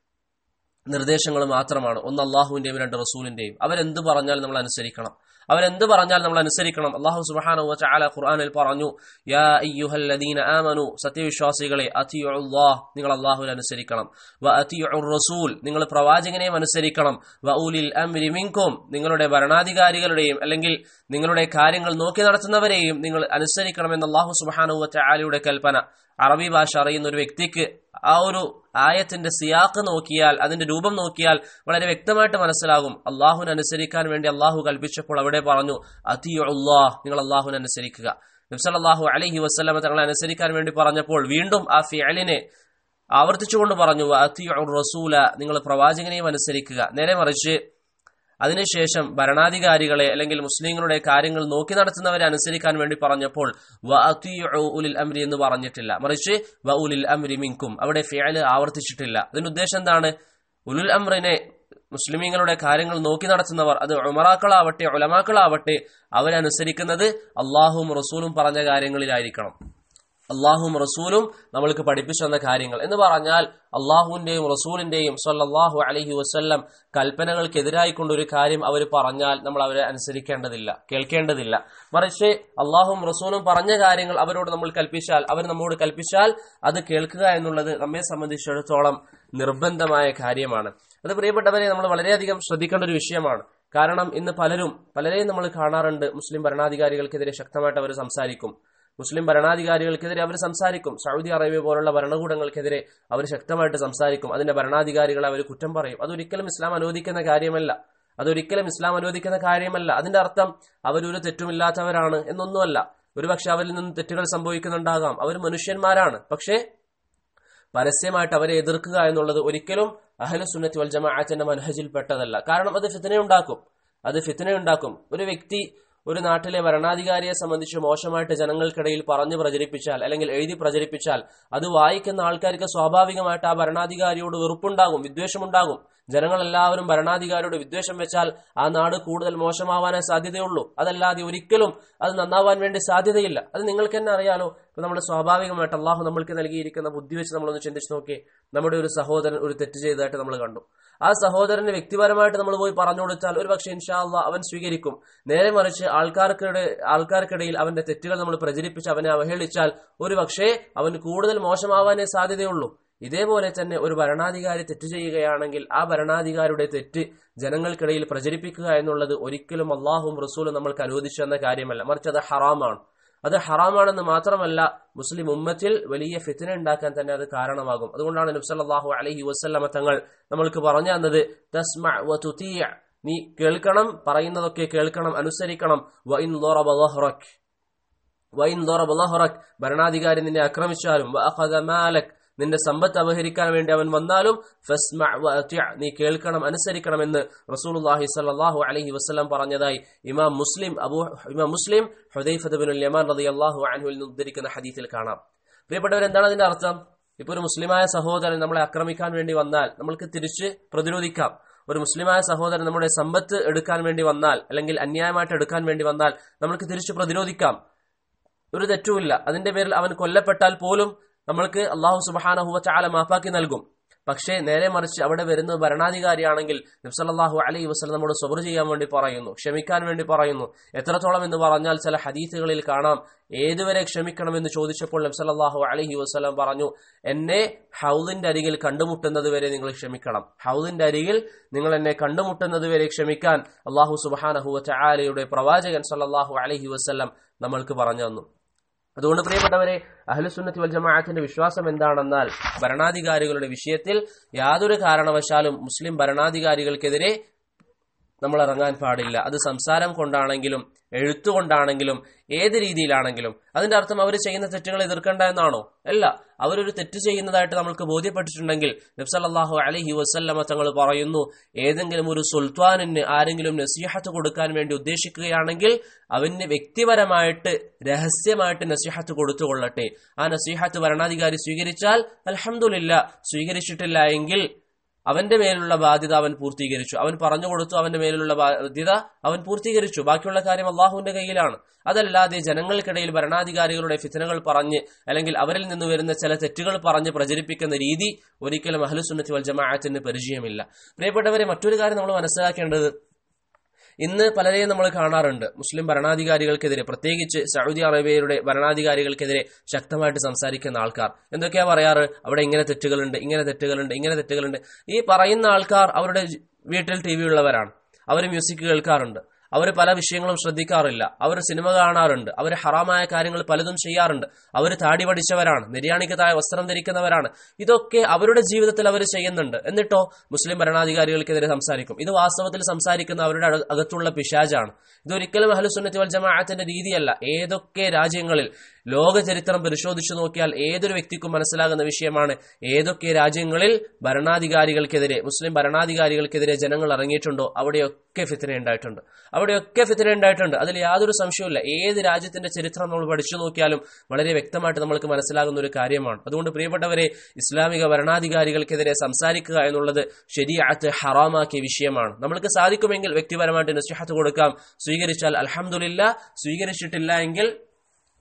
നിർദ്ദേശങ്ങൾ മാത്രമാണ് ഒന്ന് അള്ളാഹുവിന്റെയും രണ്ട് റസൂലിന്റെയും അവരെന്ത് പറഞ്ഞാൽ നമ്മൾ അനുസരിക്കണം അവരെന്ത് പറഞ്ഞാൽ നമ്മൾ അനുസരിക്കണം അള്ളാഹു സുബ്ഹാനഹു വതആല ഖുർആനിൽ പറഞ്ഞു യാ അയ്യുഹല്ലദീന ആമനു സത്യവിശ്വാസികളെ അത്തിയുല്ലാഹ് നിങ്ങൾ അള്ളാഹുവിനെ അനുസരിക്കണം വ അത്തിയുർ റസൂൽ നിങ്ങൾ പ്രവാചകനെയും അനുസരിക്കണം വ ഉലിൽ അംരി മിൻകും നിങ്ങളുടെ ഭരണാധികാരികളുടെയും അല്ലെങ്കിൽ നിങ്ങളുടെ കാര്യങ്ങൾ നോക്കി നടത്തുന്നവരെയും നിങ്ങൾ അനുസരിക്കണമെന്ന് അള്ളാഹു സുബ്ഹാനഹു വതആലയുടെ കൽപ്പന അറബി ഭാഷ അറിയുന്ന ഒരു വ്യക്തിക്ക് ആ ഒരു ആയത്തിന്റെ സിയാക്ക് നോക്കിയാൽ അതിന്റെ രൂപം നോക്കിയാൽ വളരെ വ്യക്തമായിട്ട് മനസ്സിലാകും അള്ളാഹുവിനെ അനുസരിക്കാൻ വേണ്ടി അള്ളാഹു കൽപ്പിച്ചപ്പോൾ അവിടെ പറഞ്ഞു അതിയുള്ളാഹ് നിങ്ങൾ അള്ളാഹുവിനെ അനുസരിക്കുക നബ്സല്ലാഹു അലഹി വസ്ലമ തങ്ങളെ അനുസരിക്കാൻ വേണ്ടി പറഞ്ഞപ്പോൾ വീണ്ടും ആ ഫിയലിനെ ആവർത്തിച്ചുകൊണ്ട് പറഞ്ഞു അത്തിയു റസൂല നിങ്ങൾ പ്രവാചകനെയും അനുസരിക്കുക നേരെ മറിച്ച് അതിനുശേഷം ഭരണാധികാരികളെ അല്ലെങ്കിൽ മുസ്ലിങ്ങളുടെ കാര്യങ്ങൾ നോക്കി നടത്തുന്നവരെ അനുസരിക്കാൻ വേണ്ടി പറഞ്ഞപ്പോൾ വ ഉലിൽ അംരി എന്ന് പറഞ്ഞിട്ടില്ല മറിച്ച് വ ഉലിൽ അംരി മിങ്കും അവിടെ ഫിയല് ആവർത്തിച്ചിട്ടില്ല അതിന്റെ ഉദ്ദേശം എന്താണ് ഉലുൽ അമ്രിനെ മുസ്ലിമീങ്ങളുടെ കാര്യങ്ങൾ നോക്കി നടത്തുന്നവർ അത് ഉമറാക്കളാവട്ടെ ഉലമാക്കളാവട്ടെ അവരനുസരിക്കുന്നത് അള്ളാഹും റസൂലും പറഞ്ഞ കാര്യങ്ങളിലായിരിക്കണം അള്ളാഹും റസൂലും നമ്മൾക്ക് പഠിപ്പിച്ചു തന്ന കാര്യങ്ങൾ എന്ന് പറഞ്ഞാൽ അള്ളാഹുവിന്റെയും റസൂലിന്റെയും സല്ലല്ലാഹു അലൈഹി വസല്ലം കൽപ്പനകൾക്കെതിരായിക്കൊണ്ട് ഒരു കാര്യം അവർ പറഞ്ഞാൽ നമ്മൾ അവരെ അനുസരിക്കേണ്ടതില്ല കേൾക്കേണ്ടതില്ല മറിച്ച് അള്ളാഹും റസൂലും പറഞ്ഞ കാര്യങ്ങൾ അവരോട് നമ്മൾ കൽപ്പിച്ചാൽ അവർ നമ്മോട് കൽപ്പിച്ചാൽ അത് കേൾക്കുക എന്നുള്ളത് നമ്മെ സംബന്ധിച്ചിടത്തോളം നിർബന്ധമായ കാര്യമാണ് അത് പ്രിയപ്പെട്ടവരെ നമ്മൾ വളരെയധികം ശ്രദ്ധിക്കേണ്ട ഒരു വിഷയമാണ് കാരണം ഇന്ന് പലരും പലരെയും നമ്മൾ കാണാറുണ്ട് മുസ്ലിം ഭരണാധികാരികൾക്കെതിരെ ശക്തമായിട്ട് അവർ സംസാരിക്കും മുസ്ലിം ഭരണാധികാരികൾക്കെതിരെ അവർ സംസാരിക്കും സൗദി അറേബ്യ പോലുള്ള ഭരണകൂടങ്ങൾക്കെതിരെ അവർ ശക്തമായിട്ട് സംസാരിക്കും അതിന്റെ ഭരണാധികാരികളെ അവർ കുറ്റം പറയും അതൊരിക്കലും ഇസ്ലാം അനുവദിക്കുന്ന കാര്യമല്ല അതൊരിക്കലും ഇസ്ലാം അനുവദിക്കുന്ന കാര്യമല്ല അതിന്റെ അർത്ഥം അവരൊരു തെറ്റുമില്ലാത്തവരാണ് എന്നൊന്നുമല്ല ഒരുപക്ഷെ അവരിൽ നിന്ന് തെറ്റുകൾ സംഭവിക്കുന്നുണ്ടാകാം അവർ മനുഷ്യന്മാരാണ് പക്ഷേ പരസ്യമായിട്ട് അവരെ എതിർക്കുക എന്നുള്ളത് ഒരിക്കലും അഹ്ലു സുന്നത്തി വൽ ജമാഅത്തിന്റെ മനഹജിൽ പെട്ടതല്ല കാരണം അത് ഫിത്തനയുണ്ടാക്കും അത് ഫിത്തനയുണ്ടാക്കും ഒരു വ്യക്തി ഒരു നാട്ടിലെ ഭരണാധികാരിയെ സംബന്ധിച്ച് മോശമായിട്ട് ജനങ്ങൾക്കിടയിൽ പറഞ്ഞു പ്രചരിപ്പിച്ചാൽ അല്ലെങ്കിൽ എഴുതി പ്രചരിപ്പിച്ചാൽ അത് വായിക്കുന്ന ആൾക്കാർക്ക് സ്വാഭാവികമായിട്ട് ആ ഭരണാധികാരിയോട് വെറുപ്പുണ്ടാകും വിദ്വേഷമുണ്ടാകും ജനങ്ങളെല്ലാവരും ഭരണാധികാരിയോട് വിദ്വേഷം വെച്ചാൽ ആ നാട് കൂടുതൽ മോശമാവാനേ സാധ്യതയുള്ളൂ അതല്ലാതെ ഒരിക്കലും അത് നന്നാവാൻ വേണ്ടി സാധ്യതയില്ല അത് നിങ്ങൾക്ക് തന്നെ അറിയാലോ ഇപ്പൊ നമ്മൾ സ്വാഭാവികമായിട്ട് അള്ളാഹു നമ്മൾക്ക് നൽകിയിരിക്കുന്ന ബുദ്ധി വെച്ച് നമ്മളൊന്ന് ചിന്തിച്ച് നോക്കി നമ്മുടെ ഒരു സഹോദരൻ ഒരു തെറ്റ് ചെയ്തതായിട്ട് നമ്മൾ കണ്ടു ആ സഹോദരന് വ്യക്തിപരമായിട്ട് നമ്മൾ പോയി പറഞ്ഞു കൊടുത്താൽ ഒരു പക്ഷേ ഇൻഷാ അള്ളാഹ് അവൻ സ്വീകരിക്കും നേരെ മറിച്ച് ആൾക്കാർക്കിടെ ആൾക്കാർക്കിടയിൽ അവന്റെ തെറ്റുകൾ നമ്മൾ പ്രചരിപ്പിച്ച് അവനെ അവഹേളിച്ചാൽ ഒരു പക്ഷേ അവൻ കൂടുതൽ മോശമാവാനേ സാധ്യതയുള്ളൂ ഇതേപോലെ തന്നെ ഒരു ഭരണാധികാരി തെറ്റ് ചെയ്യുകയാണെങ്കിൽ ആ ഭരണാധികാരിയുടെ തെറ്റ് ജനങ്ങൾക്കിടയിൽ പ്രചരിപ്പിക്കുക എന്നുള്ളത് ഒരിക്കലും അള്ളാഹും റസൂലും നമ്മൾക്ക് അനുവദിച്ചു എന്ന കാര്യമല്ല മറിച്ച് അത് ഹറാമാണ് അത് ഹറാമാണെന്ന് മാത്രമല്ല മുസ്ലിം ഉമ്മത്തിൽ വലിയ ഫിത്തിന ഉണ്ടാക്കാൻ തന്നെ അത് കാരണമാകും അതുകൊണ്ടാണ് നബ്സല്ലാഹു അലഹി വസ്ല്ലമ തങ്ങൾ നമ്മൾക്ക് പറഞ്ഞു തന്നത് തസ്മ വ തുതീഅ. നീ കേൾക്കണം പറയുന്നതൊക്കെ കേൾക്കണം അനുസരിക്കണം വഇൻ ളറബ ളഹ്റക്. വൈൻ ദോറബുലഹുറക് ഭരണാധികാരി നിന്നെ ആക്രമിച്ചാലും വഅഖദ മാലക് നിന്റെ സമ്പത്ത് അപഹരിക്കാൻ വേണ്ടി അവൻ വന്നാലും ഫസ്മഅ വഅതിഅ. നീ കേൾക്കണം അനുസരിക്കണമെന്ന് റസൂലുള്ളാഹി സ്വല്ലല്ലാഹു അലൈഹി വസല്ലം പറഞ്ഞതായി ഇമാം മുസ്ലിം അബൂ ഇമാം മുസ്ലിം ഹുദൈഫത്ത് ബിനുൽ യമാൻ റളിയല്ലാഹു അൻഹുവിൽ നിന്ന് ഉദ്ധരിക്കുന്ന ഹദീസിൽ കാണാം പ്രിയപ്പെട്ടവർ എന്താണ് അതിന്റെ അർത്ഥം ഇപ്പൊ ഒരു മുസ്ലിമായ സഹോദരൻ നമ്മളെ ആക്രമിക്കാൻ വേണ്ടി വന്നാൽ നമ്മൾക്ക് തിരിച്ച് പ്രതിരോധിക്കാം ഒരു മുസ്ലിമായ സഹോദരൻ നമ്മുടെ സമ്പത്ത് എടുക്കാൻ വേണ്ടി വന്നാൽ അല്ലെങ്കിൽ അന്യായമായിട്ട് എടുക്കാൻ വേണ്ടി വന്നാൽ നമ്മൾക്ക് തിരിച്ചു പ്രതിരോധിക്കാം ഒരു തെറ്റുമില്ല അതിന്റെ പേരിൽ അവൻ കൊല്ലപ്പെട്ടാൽ പോലും നമ്മൾക്ക് അള്ളാഹു സുബാനഹുവ ചാല മാപ്പാക്കി നൽകും പക്ഷേ നേരെ മറിച്ച് അവിടെ വരുന്ന ഭരണാധികാരിയാണെങ്കിൽ നബ്സല്ലാഹു അലൈഹി വസ്ലം നമ്മോട് സബർ ചെയ്യാൻ വേണ്ടി പറയുന്നു ക്ഷമിക്കാൻ വേണ്ടി പറയുന്നു എത്രത്തോളം എന്ന് പറഞ്ഞാൽ ചില ഹദീസുകളിൽ കാണാം ഏതുവരെ ക്ഷമിക്കണമെന്ന് ചോദിച്ചപ്പോൾ നബ്സല്ലാഹു അലൈഹി വസ്ലം പറഞ്ഞു എന്നെ ഹൗദിന്റെ അരികിൽ കണ്ടുമുട്ടുന്നത് വരെ നിങ്ങൾ ക്ഷമിക്കണം ഹൗദിന്റെ അരികിൽ നിങ്ങൾ എന്നെ കണ്ടുമുട്ടുന്നത് വരെ ക്ഷമിക്കാൻ അള്ളാഹു സുബാനഹുവ ചാലയുടെ പ്രവാചകൻ സല്ലാഹു അലൈഹി വസ്ലം നമ്മൾക്ക് പറഞ്ഞു തന്നു അതുകൊണ്ട് പ്രിയപ്പെട്ടവരെ അഹ്ലുസുന്നത്തി വൽ ജമാഅത്തിന്റെ വിശ്വാസം എന്താണെന്നാൽ ഭരണാധികാരികളുടെ വിഷയത്തിൽ യാതൊരു കാരണവശാലും മുസ്ലിം ഭരണാധികാരികൾക്കെതിരെ നമ്മൾ ഇറങ്ങാൻ പാടില്ല അത് സംസാരം കൊണ്ടാണെങ്കിലും എഴുത്തുകൊണ്ടാണെങ്കിലും ഏത് രീതിയിലാണെങ്കിലും അതിന്റെ അർത്ഥം അവർ ചെയ്യുന്ന തെറ്റുകൾ എതിർക്കേണ്ട എന്നാണോ അല്ല അവരൊരു തെറ്റ് ചെയ്യുന്നതായിട്ട് നമ്മൾക്ക് ബോധ്യപ്പെട്ടിട്ടുണ്ടെങ്കിൽ നബ്സല്ലാഹു അലഹി വസല്ലമ തങ്ങൾ പറയുന്നു ഏതെങ്കിലും ഒരു സുൽത്താനിന് ആരെങ്കിലും നസീഹത്ത് കൊടുക്കാൻ വേണ്ടി ഉദ്ദേശിക്കുകയാണെങ്കിൽ അവന് വ്യക്തിപരമായിട്ട് രഹസ്യമായിട്ട് നസീഹത്ത് കൊടുത്തുകൊള്ളട്ടെ ആ നസീഹത്ത് ഭരണാധികാരി സ്വീകരിച്ചാൽ അലഹമുല്ല സ്വീകരിച്ചിട്ടില്ല എങ്കിൽ അവന്റെ മേലുള്ള ബാധ്യത അവൻ പൂർത്തീകരിച്ചു അവൻ പറഞ്ഞു കൊടുത്തു അവന്റെ മേലുള്ള ബാധ്യത അവൻ പൂർത്തീകരിച്ചു ബാക്കിയുള്ള കാര്യം അള്ളാഹുവിന്റെ കയ്യിലാണ് അതല്ലാതെ ജനങ്ങൾക്കിടയിൽ ഭരണാധികാരികളുടെ ഫിത്തനകൾ പറഞ്ഞ് അല്ലെങ്കിൽ അവരിൽ നിന്ന് വരുന്ന ചില തെറ്റുകൾ പറഞ്ഞ് പ്രചരിപ്പിക്കുന്ന രീതി ഒരിക്കലും അഹ്ലുസുന്നത്തി വൽ ജമാഅത്തിന് പരിചയമില്ല പ്രിയപ്പെട്ടവരെ മറ്റൊരു കാര്യം നമ്മൾ മനസ്സിലാക്കേണ്ടത് ഇന്ന് പലരെയും നമ്മൾ കാണാറുണ്ട് മുസ്ലിം ഭരണാധികാരികൾക്കെതിരെ പ്രത്യേകിച്ച് സൗദി അറേബ്യയുടെ ഭരണാധികാരികൾക്കെതിരെ ശക്തമായിട്ട് സംസാരിക്കുന്ന ആൾക്കാർ എന്തൊക്കെയാ പറയാറ് അവിടെ ഇങ്ങനെ തെറ്റുകളുണ്ട് ഇങ്ങനെ തെറ്റുകളുണ്ട് ഇങ്ങനെ തെറ്റുകളുണ്ട് ഈ പറയുന്ന ആൾക്കാർ അവരുടെ വീട്ടിൽ ടി വി ഉള്ളവരാണ് അവർ മ്യൂസിക് കേൾക്കാറുണ്ട് അവർ പല വിഷയങ്ങളും ശ്രദ്ധിക്കാറില്ല അവർ സിനിമ കാണാറുണ്ട് അവർ ഹറാമായ കാര്യങ്ങൾ പലതും ചെയ്യാറുണ്ട് അവർ താടി പഠിച്ചവരാണ് നിര്യാണിക്ക് താഴെ വസ്ത്രം ധരിക്കുന്നവരാണ് ഇതൊക്കെ അവരുടെ ജീവിതത്തിൽ അവർ ചെയ്യുന്നുണ്ട് എന്നിട്ടോ മുസ്ലിം ഭരണാധികാരികൾക്കെതിരെ സംസാരിക്കും ഇത് വാസ്തവത്തിൽ സംസാരിക്കുന്ന അവരുടെ അക- അകത്തുള്ള പിശാജാണ് ഇതൊരിക്കലും അഹ്ലുസുന്നത്തി വൽ ജമാഅത്തിന്റെ രീതിയല്ല ഏതൊക്കെ രാജ്യങ്ങളിൽ ലോക ചരിത്രം പരിശോധിച്ചു നോക്കിയാൽ ഏതൊരു വ്യക്തിക്കും മനസ്സിലാകുന്ന വിഷയമാണ് ഏതൊക്കെ രാജ്യങ്ങളിൽ ഭരണാധികാരികൾക്കെതിരെ മുസ്ലിം ഭരണാധികാരികൾക്കെതിരെ ജനങ്ങൾ ഇറങ്ങിയിട്ടുണ്ടോ അവിടെയൊക്കെ ഫിത്തന ഉണ്ടായിട്ടുണ്ട് അവിടെയൊക്കെ ഫിത്തന ഉണ്ടായിട്ടുണ്ട് അതിൽ യാതൊരു സംശയവുമില്ല ഏത് രാജ്യത്തിന്റെ ചരിത്രം നമ്മൾ പഠിച്ചു നോക്കിയാലും വളരെ വ്യക്തമായിട്ട് നമ്മൾക്ക് മനസ്സിലാകുന്ന ഒരു കാര്യമാണ് അതുകൊണ്ട് പ്രിയപ്പെട്ടവരെ ഇസ്ലാമിക ഭരണാധികാരികൾക്കെതിരെ സംസാരിക്കുക എന്നുള്ളത് ശരിയാത്ത് ഹറാമാക്കിയ വിഷയമാണ് നമ്മൾക്ക് സാധിക്കുമെങ്കിൽ വ്യക്തിപരമായിട്ട് നസിഹത്ത് കൊടുക്കാം സ്വീകരിച്ചാൽ അൽഹംദുലില്ല സ്വീകരിച്ചിട്ടില്ല എങ്കിൽ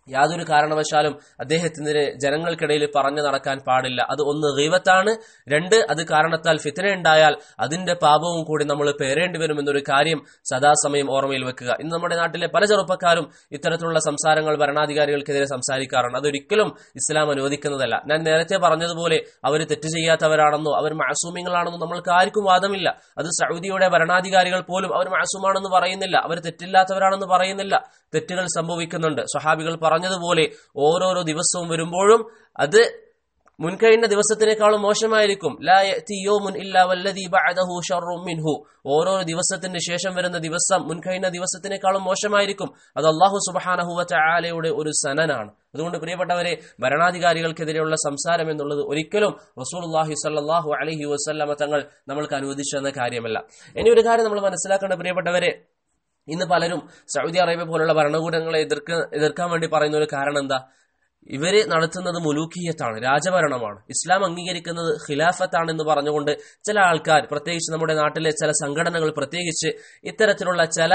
യാതൊരു കാരണവശാലും അദ്ദേഹത്തിന് ജനങ്ങൾക്കിടയിൽ പറഞ്ഞു നടക്കാൻ പാടില്ല അത് ഒന്ന് ഗീവത്താണ് രണ്ട് അത് കാരണത്താൽ ഫിത്തന ഉണ്ടായാൽ അതിന്റെ പാപവും കൂടി നമ്മൾ പേരേണ്ടി വരും എന്നൊരു കാര്യം സദാസമയം ഓർമ്മയിൽ വെക്കുക ഇന്ന് നമ്മുടെ നാട്ടിലെ പല ചെറുപ്പക്കാരും ഇത്തരത്തിലുള്ള സംസാരങ്ങൾ ഭരണാധികാരികൾക്കെതിരെ സംസാരിക്കാറുണ്ട് അതൊരിക്കലും ഇസ്ലാം അനുവദിക്കുന്നതല്ല ഞാൻ നേരത്തെ പറഞ്ഞതുപോലെ അവർ തെറ്റ് ചെയ്യാത്തവരാണെന്നോ അവർ മാസൂമിങ്ങളാണെന്നോ നമ്മൾക്ക് ആർക്കും വാദമില്ല അത് സൗദിയുടെ ഭരണാധികാരികൾ പോലും അവർ മാസൂമാണെന്ന് പറയുന്നില്ല അവർ തെറ്റില്ലാത്തവരാണെന്ന് പറയുന്നില്ല തെറ്റുകൾ സംഭവിക്കുന്നുണ്ട് സ്വഹാബികൾ പറഞ്ഞതുപോലെ ഓരോരോ ദിവസവും വരുമ്പോഴും അത് മുൻകഴിഞ്ഞ ദിവസത്തിനേക്കാളും മോശമായിരിക്കും ലാ യഅതി യൗമുൻ ഇല്ലാ വല്ലദീ ബഅദഹു ശർറും മിൻഹു ഓരോ ദിവസത്തിന് ശേഷം വരുന്ന ദിവസം മുൻകഴിഞ്ഞ ദിവസത്തിനേക്കാളും മോശമായിരിക്കും അത് അള്ളാഹു സുബ്ഹാനഹു വതആലയുടെ ഒരു സനനാണ് അതുകൊണ്ട് പ്രിയപ്പെട്ടവരെ ഭരണാധികാരികൾക്കെതിരെയുള്ള സംസാരം എന്നുള്ളത് ഒരിക്കലും റസൂലുള്ളാഹി സ്വല്ലല്ലാഹു അലൈഹി വസല്ലമ തങ്ങൾ നമ്മൾക്ക് അനുവദിച്ചു എന്ന കാര്യമല്ല ഇനി ഒരു കാര്യം നമ്മൾ മനസ്സിലാക്കേണ്ട പ്രിയപ്പെട്ടവരെ ഇന്ന് പലരും സൗദി അറേബ്യ പോലുള്ള ഭരണകൂടങ്ങളെ എതിർക്ക എതിർക്കാൻ വേണ്ടി പറയുന്ന ഒരു കാരണം എന്താ ഇവര് നടത്തുന്നത് മുലൂക്കിയത്താണ് രാജഭരണമാണ് ഇസ്ലാം അംഗീകരിക്കുന്നത് ഖിലാഫത്താണെന്ന് പറഞ്ഞുകൊണ്ട് ചില ആൾക്കാർ പ്രത്യേകിച്ച് നമ്മുടെ നാട്ടിലെ ചില സംഘടനകൾ പ്രത്യേകിച്ച് ഇത്തരത്തിലുള്ള ചില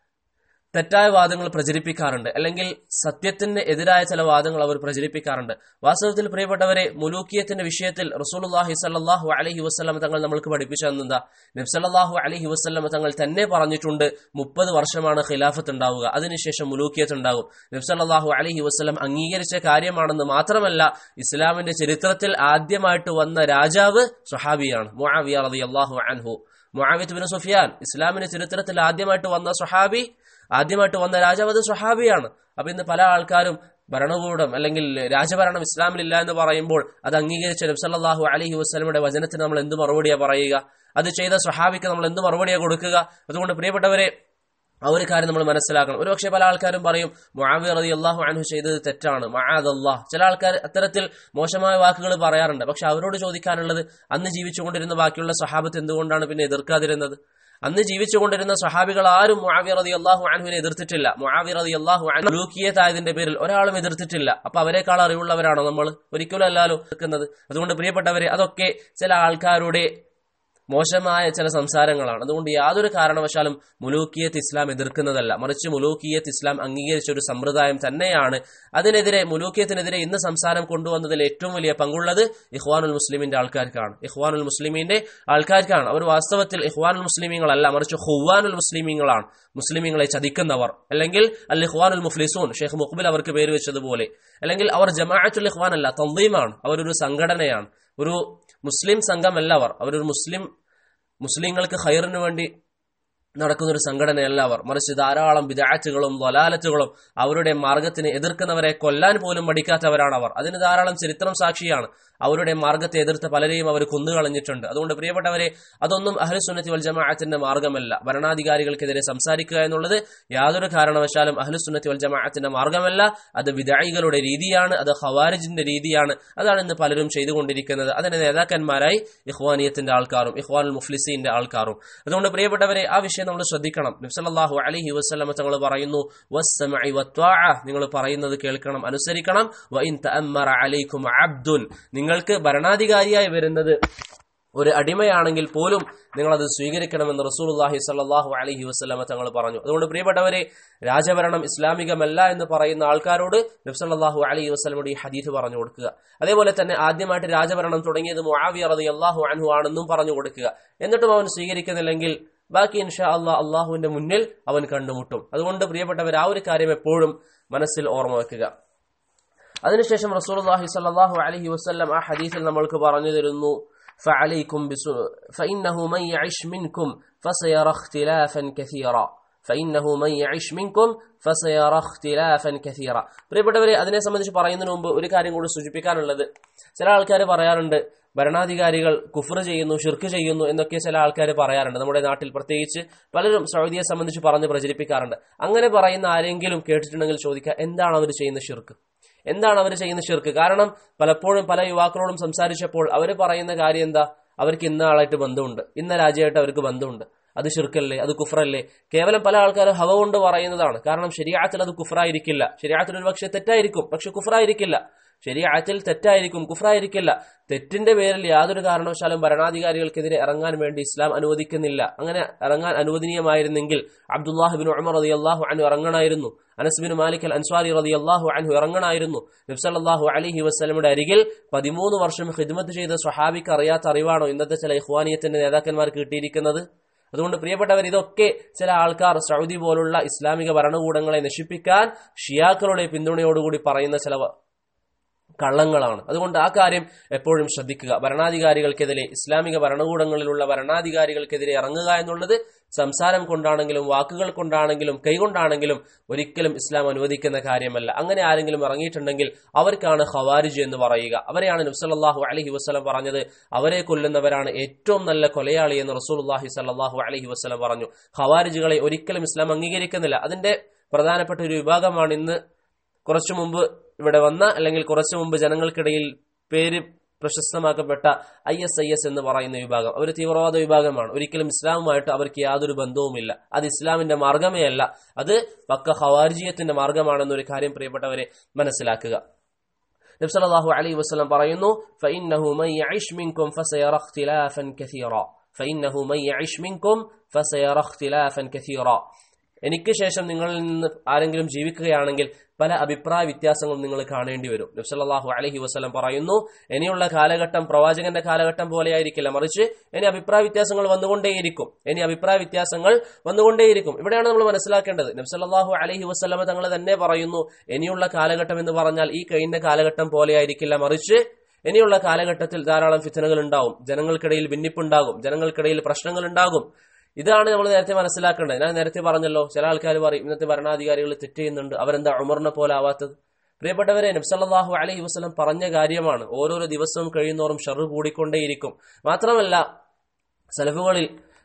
തെറ്റായ വാദങ്ങൾ പ്രചരിപ്പിക്കാറുണ്ട് അല്ലെങ്കിൽ സത്യത്തിന് എതിരായ ചില വാദങ്ങൾ അവർ പ്രചരിപ്പിക്കാറുണ്ട് വാസ്തവത്തിൽ പ്രിയപ്പെട്ടവരെ മുലൂക്കിയത്തിന്റെ വിഷയത്തിൽ റസൂലുള്ളാഹി സല്ലല്ലാഹു അലൈഹി വസല്ലം തങ്ങൾ നമ്മൾക്ക് പഠിപ്പിച്ചു തന്നെന്താ നബ്സല്ലാഹു അലൈഹി വസല്ലം തങ്ങൾ തന്നെ പറഞ്ഞിട്ടുണ്ട് മുപ്പത് വർഷമാണ് ഖിലാഫത്ത് ഉണ്ടാവുക അതിനുശേഷം മുലൂക്കിയത്ത് ഉണ്ടാകും നബ്സല്ലാഹു അലൈഹി വസല്ലം അംഗീകരിച്ച കാര്യമാണെന്ന് മാത്രമല്ല ഇസ്ലാമിന്റെ ചരിത്രത്തിൽ ആദ്യമായിട്ട് വന്ന രാജാവ് സുഹാബിയാണ് മുആവിയ റളിയല്ലാഹു അൻഹു മുആവിയത്ത് ബിൻ സുഫിയാൻ ഇസ്ലാമിന്റെ ചരിത്രത്തിൽ ആദ്യമായിട്ട് വന്ന സുഹാബി ആദ്യമായിട്ട് വന്ന രാജാവ് അത് സ്വഹാബിയാണ് അപ്പൊ ഇന്ന് പല ആൾക്കാരും ഭരണകൂടം അല്ലെങ്കിൽ രാജഭരണം ഇസ്ലാമിലില്ല എന്ന് പറയുമ്പോൾ അത് അംഗീകരിച്ച നബ്സല്ലാഹു അലഹി വസ്ലമിയുടെ വചനത്തിന് നമ്മൾ എന്ത് മറുപടിയാ പറയുക അത് ചെയ്ത സ്വഹാബിക്ക് നമ്മൾ എന്ത് മറുപടിയാ കൊടുക്കുക അതുകൊണ്ട് പ്രിയപ്പെട്ടവരെ ആ ഒരു കാര്യം നമ്മൾ മനസ്സിലാക്കണം ഒരുപക്ഷെ പല ആൾക്കാരും പറയും മുആവിയ റതി അള്ളാഹു അൻഹു ചെയ്തത് തെറ്റാണ് മഹാദ് അള്ളാഹ് ചില ആൾക്കാർ അത്തരത്തിൽ മോശമായ വാക്കുകൾ പറയാറുണ്ട് പക്ഷെ അവരോട് ചോദിക്കാനുള്ളത് അന്ന് ജീവിച്ചുകൊണ്ടിരുന്ന ബാക്കിയുള്ള സ്വഹാബത്ത് എന്തുകൊണ്ടാണ് പിന്നെ എതിർക്കാതിരുന്നത് അന്ന് ജീവിച്ചുകൊണ്ടിരുന്ന സഹാബികൾ ആരും മുആവിയ റതി അള്ളാഹു അൻഹുവിനെ എതിർത്തിട്ടില്ല മുആവിയ റതി അള്ളാഹു അൻഹുക്കിയത്തായതിന്റെ പേരിൽ ഒരാളും എതിർത്തിട്ടില്ല അപ്പൊ അവരെക്കാൾ അറിവുള്ളവരാണോ നമ്മൾ ഒരിക്കലും അല്ലാലോ എതിർക്കുന്നത് അതുകൊണ്ട് പ്രിയപ്പെട്ടവരെ അതൊക്കെ ചില ആൾക്കാരുടെ മോശമായ ചില സംസാരങ്ങളാണ് അതുകൊണ്ട് യാതൊരു കാരണവശാലും മുലൂക്കിയത്ത് ഇസ്ലാം എതിർക്കുന്നതല്ല മറിച്ച് മുലൂക്കിയത്ത് ഇസ്ലാം അംഗീകരിച്ച ഒരു സമ്പ്രദായം തന്നെയാണ് അതിനെതിരെ മുലൂക്കിയത്തിനെതിരെ ഇന്ന് സംസാരം കൊണ്ടുവന്നതിൽ ഏറ്റവും വലിയ പങ്കുള്ളത് ഇഹ്വാനുൽ മുസ്ലിമിന്റെ ആൾക്കാർക്കാണ് ഇഹ്വാനുൽ മുസ്ലിമിന്റെ ആൾക്കാർക്കാണ് അവർ വാസ്തവത്തിൽ ഇഹ്വാനുൽ മുസ്ലിമീങ്ങളല്ല മറിച്ച് ഹുവാനുൽ മുസ്ലിമീങ്ങളാണ് മുസ്ലിമീങ്ങളെ ചതിക്കുന്നവർ അല്ലെങ്കിൽ അൽ ഇഹ്വാനുൽ മുഫ്ലിസൂൻ ഷെയ്ഖ് മുഖബിൽ അവർക്ക് പേര് വെച്ചതുപോലെ അല്ലെങ്കിൽ അവർ ജമാഅത്തുൽ ഇഹ്വാൻ അല്ല തന്ദീമാണ് അവരൊരു സംഘടനയാണ് ഒരു മുസ്ലിം സംഘമല്ല അവർ അവരൊരു മുസ്ലിം മുസ്ലിങ്ങൾക്ക് ഹൈറിന് വേണ്ടി നടക്കുന്ന ഒരു സംഘടനയല്ല അവർ മറിച്ച് ധാരാളം വിദാറ്റുകളും വലാലത്തുകളും അവരുടെ മാർഗത്തിന് എതിർക്കുന്നവരെ കൊല്ലാൻ പോലും മടിക്കാത്തവരാണ് അവർ അതിന് ധാരാളം ചരിത്രം സാക്ഷിയാണ് അവരുടെ മാർഗത്തെ എതിർത്ത് പലരെയും അവർ കൊന്നുകളഞ്ഞിട്ടുണ്ട് അതുകൊണ്ട് പ്രിയപ്പെട്ടവരെ അതൊന്നും അഹ്ലുസുന്നത്തി വൽ ജമാഅത്തിന്റെ മാർഗമല്ല ഭരണാധികാരികൾക്കെതിരെ സംസാരിക്കുക എന്നുള്ളത് യാതൊരു കാരണവശാലും അഹ്ലുസുന്നത്തി വൽ ജമാഅത്തിന്റെ മാർഗമല്ല അത് വിദായികളുടെ രീതിയാണ് അത് ഹവാരിജിന്റെ രീതിയാണ് അതാണ് ഇന്ന് പലരും ചെയ്തുകൊണ്ടിരിക്കുന്നത് അതിന്റെ നേതാക്കന്മാരായി ഇഹ്വാനിയത്തിന്റെ ആൾക്കാരും ഇഹ്വാനുൽ മുഫ്ലിസീന്റെ ആൾക്കാരും അതുകൊണ്ട് പ്രിയപ്പെട്ടവരെ ആ വിഷയം നമ്മൾ ശ്രദ്ധിക്കണം നബ്സല്ലാഹു അലഹി വസ്ലമ തങ്ങൾ പറയുന്നു വസ്സമഇ വത്വാഅ നിങ്ങൾ പറയുന്നത് കേൾക്കണം അനുസരിക്കണം വഇൻ തഅമ്മറ അലൈക്കും അബ്ദുൻ നിങ്ങൾക്ക് ഭരണാധികാരിയായി വരുന്നത് ഒരു അടിമയാണെങ്കിൽ പോലും നിങ്ങൾ അത് സ്വീകരിക്കണമെന്ന് റസൂലുള്ളാഹി സ്വല്ലല്ലാഹു അലൈഹി വസല്ലമ തങ്ങൾ പറഞ്ഞു അതുകൊണ്ട് പ്രിയപ്പെട്ടവരെ രാജഭരണം ഇസ്ലാമികമല്ല എന്ന് പറയുന്ന ആൾക്കാരോട് നബ്സല്ലാഹു അലൈഹി വസ്ലമയുടെ ഈ ഹദീഫ് പറഞ്ഞു കൊടുക്കുക അതേപോലെ തന്നെ ആദ്യമായിട്ട് രാജഭരണം തുടങ്ങിയത് മുആവിയ റളിയല്ലാഹു അൻഹു ആണെന്നും പറഞ്ഞു കൊടുക്കുക എന്നിട്ടും അവൻ സ്വീകരിക്കുന്നില്ലെങ്കിൽ ബാക്കി ഇൻഷാ അള്ളാഹ് അള്ളാഹുവിന്റെ മുന്നിൽ അവൻ കണ്ടുമുട്ടും അതുകൊണ്ട് പ്രിയപ്പെട്ടവർ ആ ഒരു കാര്യം എപ്പോഴും മനസ്സിൽ ഓർമ്മ വെക്കുക അതിനുശേഷം റസൂലുള്ളാഹി സ്വല്ലല്ലാഹു അലൈഹി വസല്ലം ആ ഹദീസിൽ നമ്മൾക്ക് പറഞ്ഞു തരുന്നു فعليكم بسو... فإنه من يعش منكم فسيرى اختلافا كثيرا فإنه من يعش منكم فسيرى اختلافا كثيرا പ്രിയപ്പെട്ടവരെ അതിനെ സംബന്ധിച്ച് പറയുന്നതിന് മുമ്പ് ഒരു കാര്യം കൂടി സൂചിപ്പിക്കാനുള്ളത് ചില ആൾക്കാർ പറയാറുണ്ട് ഭരണാധികാരികൾ കുഫർ ചെയ്യുന്നു ഷിർക്ക് ചെയ്യുന്നു എന്നൊക്കെ ചില ആൾക്കാർ പറയാറുണ്ട് നമ്മുടെ നാട്ടിൽ പ്രത്യേകിച്ച് പലരും സൗദിയെ സംബന്ധിച്ച് പറഞ്ഞ് പ്രചരിപ്പിക്കാറുണ്ട് അങ്ങനെ പറയുന്ന ആരെങ്കിലും കേട്ടിട്ടുണ്ടെങ്കിൽ ചോദിക്കുക എന്താണ് അവർ ചെയ്യുന്ന ഷിർക്ക് എന്താണ് അവർ ചെയ്യുന്ന ഷിർക്ക് കാരണം പലപ്പോഴും പല യുവാക്കളോടും സംസാരിച്ചപ്പോൾ അവർ പറയുന്ന കാര്യം എന്താ അവർക്ക് ഇന്ന ആളായിട്ട് ബന്ധമുണ്ട് ഇന്ന രാജ്യമായിട്ട് അവർക്ക് ബന്ധമുണ്ട് അത് ഷിർക്കല്ലേ അത് കുഫറല്ലേ കേവലം പല ആൾക്കാരും ഹവ കൊണ്ട് പറയുന്നതാണ് കാരണം ശരിയാത്തിൽ അത് കുഫറായിരിക്കില്ല ശരിയാത്തിൽ ഒരു പക്ഷേ തെറ്റായിരിക്കും പക്ഷെ കുഫറായിരിക്കില്ല ശരിയാത്തിൽ തെറ്റായിരിക്കും കുഫറായിരിക്കില്ല തെറ്റിന്റെ പേരിൽ യാതൊരു കാരണവശാലും ഭരണാധികാരികൾക്കെതിരെ ഇറങ്ങാൻ വേണ്ടി ഇസ്ലാം അനുവദിക്കുന്നില്ല അങ്ങനെ ഇറങ്ങാൻ അനുവദനീയമായിരുന്നെങ്കിൽ അബ്ദുല്ലാഹിബിൻ ഉമർ റതി അള്ളാഹു അനു ഇറങ്ങണമായിരുന്നു അനസ്ബിൻ മാലിക് അൽ അൻസ്വാരി റതി അള്ളാഹു അൻഹു ഇറങ്ങണമായിരുന്നു നബ്സല്ലാഹു അലഹി വസ്ലമിയുടെ അരികിൽ പതിമൂന്ന് വർഷം ഹിദ്മത്ത് ചെയ്ത സ്വഹാബിക്ക് അറിയാത്ത അറിവാണോ ഇന്നത്തെ ചില ഇഹ്വാനിയത്തിന്റെ നേതാക്കന്മാർക്ക് കിട്ടിയിരിക്കുന്നത് അതുകൊണ്ട് പ്രിയപ്പെട്ടവർ ഇതൊക്കെ ചില ആൾക്കാർ സൗദി പോലുള്ള ഇസ്ലാമിക ഭരണകൂടങ്ങളെ നശിപ്പിക്കാൻ ഷിയാക്കളുടെ പിന്തുണയോടുകൂടി പറയുന്ന ചില കള്ളങ്ങളാണ് അതുകൊണ്ട് ആ കാര്യം എപ്പോഴും ശ്രദ്ധിക്കുക ഭരണാധികാരികൾക്കെതിരെ ഇസ്ലാമിക ഭരണകൂടങ്ങളിലുള്ള ഭരണാധികാരികൾക്കെതിരെ ഇറങ്ങുക എന്നുള്ളത് സംസാരം കൊണ്ടാണെങ്കിലും വാക്കുകൾ കൊണ്ടാണെങ്കിലും കൈകൊണ്ടാണെങ്കിലും ഒരിക്കലും ഇസ്ലാം അനുവദിക്കുന്ന കാര്യമല്ല അങ്ങനെ ആരെങ്കിലും ഇറങ്ങിയിട്ടുണ്ടെങ്കിൽ അവർക്കാണ് ഖവാരിജ് എന്ന് പറയുക അവരെയാണ് നബ്സല്ലാഹു അലഹി വസ്ലം പറഞ്ഞത് അവരെ കൊല്ലുന്നവരാണ് ഏറ്റവും നല്ല കൊലയാളി എന്ന് റസൂൽഹി സല്ലാഹു അലഹി വസ്ലം പറഞ്ഞു ഖവാരിജുകളെ ഒരിക്കലും ഇസ്ലാം അംഗീകരിക്കുന്നില്ല അതിന്റെ പ്രധാനപ്പെട്ട ഒരു വിഭാഗമാണ് ഇന്ന് കുറച്ചു മുമ്പ് ഇവിടെ വന്ന അല്ലെങ്കിൽ കുറച്ചു മുമ്പ് ജനങ്ങൾക്കിടയിൽ പേര് പ്രശസ്തമാക്കപ്പെട്ട ഐ എസ് ഐ എസ് എന്ന് പറയുന്ന വിഭാഗം അവർ തീവ്രവാദ വിഭാഗമാണ് ഒരിക്കലും ഇസ്ലാമുമായിട്ട് അവർക്ക് യാതൊരു ബന്ധവുമില്ല അത് ഇസ്ലാമിന്റെ മാർഗമേ അല്ല അത് പക്ക ഹവാർജിയത്തിന്റെ മാർഗമാണെന്നൊരു കാര്യം പ്രിയപ്പെട്ടവരെ മനസ്സിലാക്കുക നബ്സല്ലാഹു അലൈഹി വസ്ലം പറയുന്നു فإنه من يعش منكم فسيرى اختلافا كثيرا فإنه من يعش منكم فسيرى اختلافا كثيرا എനിക്ക് ശേഷം നിങ്ങളിൽ നിന്ന് ആരെങ്കിലും ജീവിക്കുകയാണെങ്കിൽ പല അഭിപ്രായ വ്യത്യാസങ്ങളും നിങ്ങൾ കാണേണ്ടി വരും നബ്സല്ലാഹു അലഹി വസ്ലം പറയുന്നു ഇനിയുള്ള കാലഘട്ടം പ്രവാചകന്റെ കാലഘട്ടം പോലെയായിരിക്കില്ല മറിച്ച് ഇനി അഭിപ്രായ വ്യത്യാസങ്ങൾ വന്നുകൊണ്ടേയിരിക്കും ഇനി അഭിപ്രായ വ്യത്യാസങ്ങൾ വന്നുകൊണ്ടേയിരിക്കും ഇവിടെയാണ് നമ്മൾ മനസ്സിലാക്കേണ്ടത് നബ്സല്ലാഹു അലഹി വസ്ലമ തങ്ങൾ തന്നെ പറയുന്നു ഇനിയുള്ള കാലഘട്ടം എന്ന് പറഞ്ഞാൽ ഈ കഴിഞ്ഞ കാലഘട്ടം പോലെയായിരിക്കില്ല മറിച്ച് ഇനിയുള്ള കാലഘട്ടത്തിൽ ധാരാളം ഫിത്തനകൾ ഉണ്ടാകും ജനങ്ങൾക്കിടയിൽ ഭിന്നിപ്പുണ്ടാകും ജനങ്ങൾക്കിടയിൽ പ്രശ്നങ്ങൾ ഉണ്ടാകും ഇതാണ് നമ്മൾ നേരത്തെ മനസ്സിലാക്കേണ്ടത് ഞാൻ നേരത്തെ പറഞ്ഞല്ലോ ചില ആൾക്കാർ പറയും ഇന്നത്തെ ഭരണാധികാരികൾ തെറ്റ് ചെയ്യുന്നുണ്ട് അവരെന്താ ഉമറിനെ പോലെ ആവാത്തത് പ്രിയപ്പെട്ടവരെ നബ്സല്ലാഹു അലഹി വസ്ലം പറഞ്ഞ കാര്യമാണ് ഓരോരോ ദിവസവും കഴിയുന്നോറും ഷറു കൂടിക്കൊണ്ടേയിരിക്കും മാത്രമല്ല സലഫുകളിൽ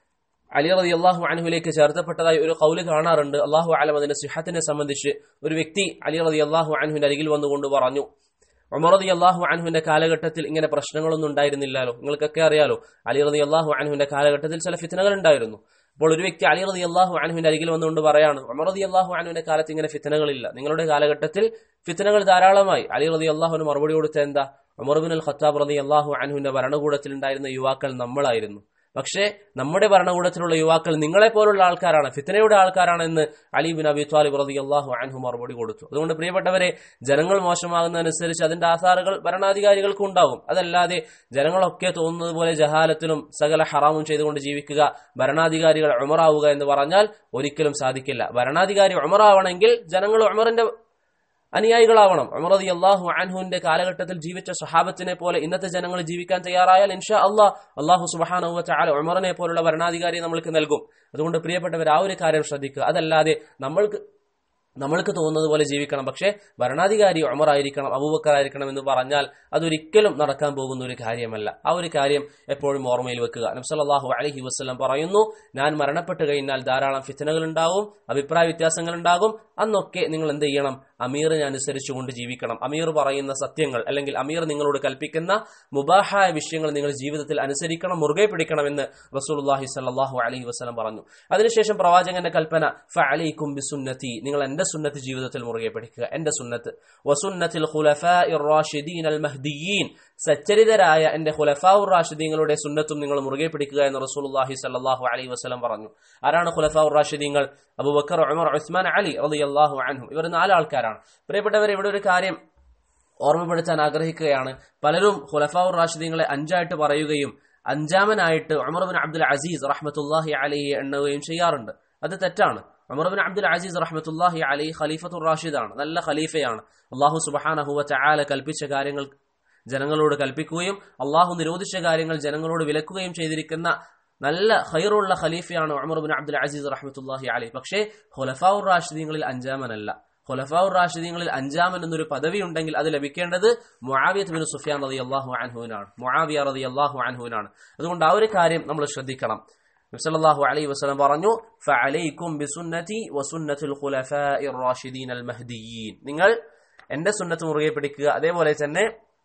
അലി റതി അള്ളാഹു അനഹുലേക്ക് ചേർത്തപ്പെട്ടതായി ഒരു കൗല് കാണാറുണ്ട് അള്ളാഹു അലം അതിന്റെ സിഹത്തിനെ സംബന്ധിച്ച് ഒരു വ്യക്തി അലി റതി അള്ളാഹു അനഹുവിന്റെ അരികിൽ വന്നുകൊണ്ട് പറഞ്ഞു ഉമറദി അള്ളാഹു അൻഹുവിന്റെ കാലഘട്ടത്തിൽ ഇങ്ങനെ പ്രശ്നങ്ങളൊന്നും ഉണ്ടായിരുന്നില്ലല്ലോ നിങ്ങൾക്കൊക്കെ അറിയാലോ അലി റതി അള്ളാഹു അൻഹുവിന്റെ കാലഘട്ടത്തിൽ ചില ഫിത്തനകൾ ഉണ്ടായിരുന്നു അപ്പോൾ ഒരു വ്യക്തി അലി റതി അള്ളാഹു അൻഹുവിന്റെ അരികിൽ വന്നുകൊണ്ട് പറയാണ് ഉമറദി അള്ളാഹു അൻഹുവിന്റെ കാലത്ത് ഇങ്ങനെ ഫിത്തനകളില്ല നിങ്ങളുടെ കാലഘട്ടത്തിൽ ഫിത്തനകൾ ധാരാളമായി അലി റതി അള്ളാഹുവിന് മറുപടി കൊടുത്ത എന്താ ഉമർബിൻ അൽ ഖത്താബ് റതി അള്ളാഹു അൻഹുവിന്റെ ഭരണകൂടത്തിൽ ഉണ്ടായിരുന്ന യുവാക്കൾ നമ്മളായിരുന്നു പക്ഷേ നമ്മുടെ ഭരണകൂടത്തിലുള്ള യുവാക്കൾ നിങ്ങളെ പോലുള്ള ആൾക്കാരാണ് ഫിത്തനയുടെ ആൾക്കാരാണെന്ന് അലി ബിൻ അബി താലിബ് റതി അള്ളാഹു അൻഹു മറുപടി കൊടുത്തു അതുകൊണ്ട് പ്രിയപ്പെട്ടവരെ ജനങ്ങൾ മോശമാകുന്നതനുസരിച്ച് അതിന്റെ ആധാറുകൾ ഭരണാധികാരികൾക്കും ഉണ്ടാകും അതല്ലാതെ ജനങ്ങളൊക്കെ തോന്നുന്നത് പോലെ ജഹാലത്തിലും സകല ഹറാമും ചെയ്തുകൊണ്ട് ജീവിക്കുക ഭരണാധികാരികൾ ഉമറാവുക എന്ന് പറഞ്ഞാൽ ഒരിക്കലും സാധിക്കില്ല ഭരണാധികാരി ഉമറാവണമെങ്കിൽ ജനങ്ങൾ ഉമറിന്റെ അനുയായികളാവണം അമറതി അള്ളാഹു അൻഹുവിന്റെ കാലഘട്ടത്തിൽ ജീവിച്ച സ്വഹാബത്തിനെ പോലെ ഇന്നത്തെ ജനങ്ങൾ ജീവിക്കാൻ തയ്യാറായാൽ ഇൻഷാ അള്ളാഹ് അള്ളാഹു സുബാനുവ ചാല ഉമറിനെ പോലുള്ള ഭരണാധികാരിയെ നമ്മൾക്ക് നൽകും അതുകൊണ്ട് പ്രിയപ്പെട്ടവർ ആ ഒരു കാര്യം ശ്രദ്ധിക്കുക അതല്ലാതെ നമ്മൾക്ക് നമ്മൾക്ക് തോന്നുന്നത് പോലെ ജീവിക്കണം പക്ഷേ ഭരണാധികാരി ഉമറായിരിക്കണം അബൂബക്കറായിരിക്കണം എന്ന് പറഞ്ഞാൽ അതൊരിക്കലും നടക്കാൻ പോകുന്ന ഒരു കാര്യമല്ല ആ ഒരു കാര്യം എപ്പോഴും ഓർമ്മയിൽ വെക്കുക നബ്സല്ലാഹു അലഹി വസ്ലം പറയുന്നു ഞാൻ മരണപ്പെട്ട് കഴിഞ്ഞാൽ ധാരാളം ഫിത്തനകൾ ഉണ്ടാകും അഭിപ്രായ വ്യത്യാസങ്ങൾ ഉണ്ടാകും അന്നൊക്കെ നിങ്ങൾ എന്ത് ചെയ്യണം അമീറിനെ അനുസരിച്ചുകൊണ്ട് ജീവിക്കണം അമീർ പറയുന്ന സത്യങ്ങൾ അല്ലെങ്കിൽ അമീർ നിങ്ങളോട് കൽപ്പിക്കുന്ന മുബാഹായ വിഷയങ്ങൾ നിങ്ങൾ ജീവിതത്തിൽ അനുസരിക്കണം മുറുകെ പിടിക്കണമെന്ന് റസൂലുള്ളാഹി സല്ലല്ലാഹു അലൈഹി വസല്ലം പറഞ്ഞു അതിനുശേഷം പ്രവാചകന്റെ കൽപ്പന ഫഅലൈക്കും ബിസുന്നതി നിങ്ങൾ എന്റെ സുന്നത്ത് ജീവിതത്തിൽ മുറുകെ പിടിക്കുക എന്റെ സുന്നത്ത് വസുന്നത്തിൽ ഖുലഫാഇർ റാഷിദീൻ അൽ മഹ്ദിയീൻ സച്ചരിതരായ എന്റെ ഖുലഫാഉർ റാഷിദീങ്ങളുടെ സുന്നത്തും നിങ്ങൾ മുറുകെ പിടിക്കുക എന്ന് റസൂലുള്ളാഹി സല്ലല്ലാഹു അലൈഹി വസല്ലം പറഞ്ഞു ആരാണ് ഖുലഫാഉർ റാഷിദീങ്ങൾ അബൂബക്കർ ഉമർ ഉസ്മാൻ അലി റളിയല്ലാഹു അൻഹും ഇവർ നാല് ആൾക്കാരാണ് പ്രിയപ്പെട്ടവരെ ഇവിടെ ഒരു കാര്യം ഓർമ്മപ്പെടുത്താൻ ആഗ്രഹിക്കുകയാണ് പലരും ഖുലഫാഉർ റാഷിദീങ്ങളെ അഞ്ചായിട്ട് പറയുകയും അഞ്ചാമനായിട്ട് ഉമർ ബിൻ അബ്ദുൽ അസീസ് റഹ്മത്തുല്ലാഹി അലൈഹി എണ്ണുകയും ചെയ്യാറുണ്ട് അത് തെറ്റാണ് ഉമർ ബിൻ അബ്ദുൽ അസീസ് റഹ്മത്തുല്ലാഹി അലൈഹി ഖലീഫത്തുർ റാഷിദാണ് നല്ല ഖലീഫയാണ് അള്ളാഹു സുബ്ഹാനഹു വ തആല കൽപ്പിച്ച കാര്യങ്ങൾ ജനങ്ങളോട് കൽപ്പിക്കുകയും അള്ളാഹു നിരോധിച്ച കാര്യങ്ങൾ ജനങ്ങളോട് വിലക്കുകയും ചെയ്തിരിക്കുന്ന നല്ല ഹൈറുള്ള ഖലീഫയാണ് ഉമർ ബിൻ അബ്ദുൽ അസീസ് റഹ്മത്തുല്ലാഹി അലൈഹി പക്ഷേ ഖുലഫാഉർ റാഷിദീങ്ങളിൽ അഞ്ചാമനല്ല ഖുലഫാഉർ റാഷിദീങ്ങളിൽ അഞ്ചാമൻ എന്നൊരു പദവി ഉണ്ടെങ്കിൽ അത് ലഭിക്കേണ്ടത് മുആവിയത്ത് ബിൻ സുഫിയാൻ റതി അള്ളാഹു അൻഹുവിനാണ് മുആവിയ റതി അള്ളാഹു അൻഹുവിനാണ് അതുകൊണ്ട് ആ ഒരു കാര്യം നമ്മൾ ശ്രദ്ധിക്കണം നബ്സല്ലാഹു അലൈഹി വസല്ലം പറഞ്ഞു ഫഅലൈക്കും ബിസുന്നതി വസുന്നത്തുൽ ഖുലഫാഇർ റാഷിദീൻ അൽ മഹ്ദിയീൻ നിങ്ങൾ എന്റെ സുന്നത്ത് മുറുകെ പിടിക്കുക അതേപോലെ തന്നെ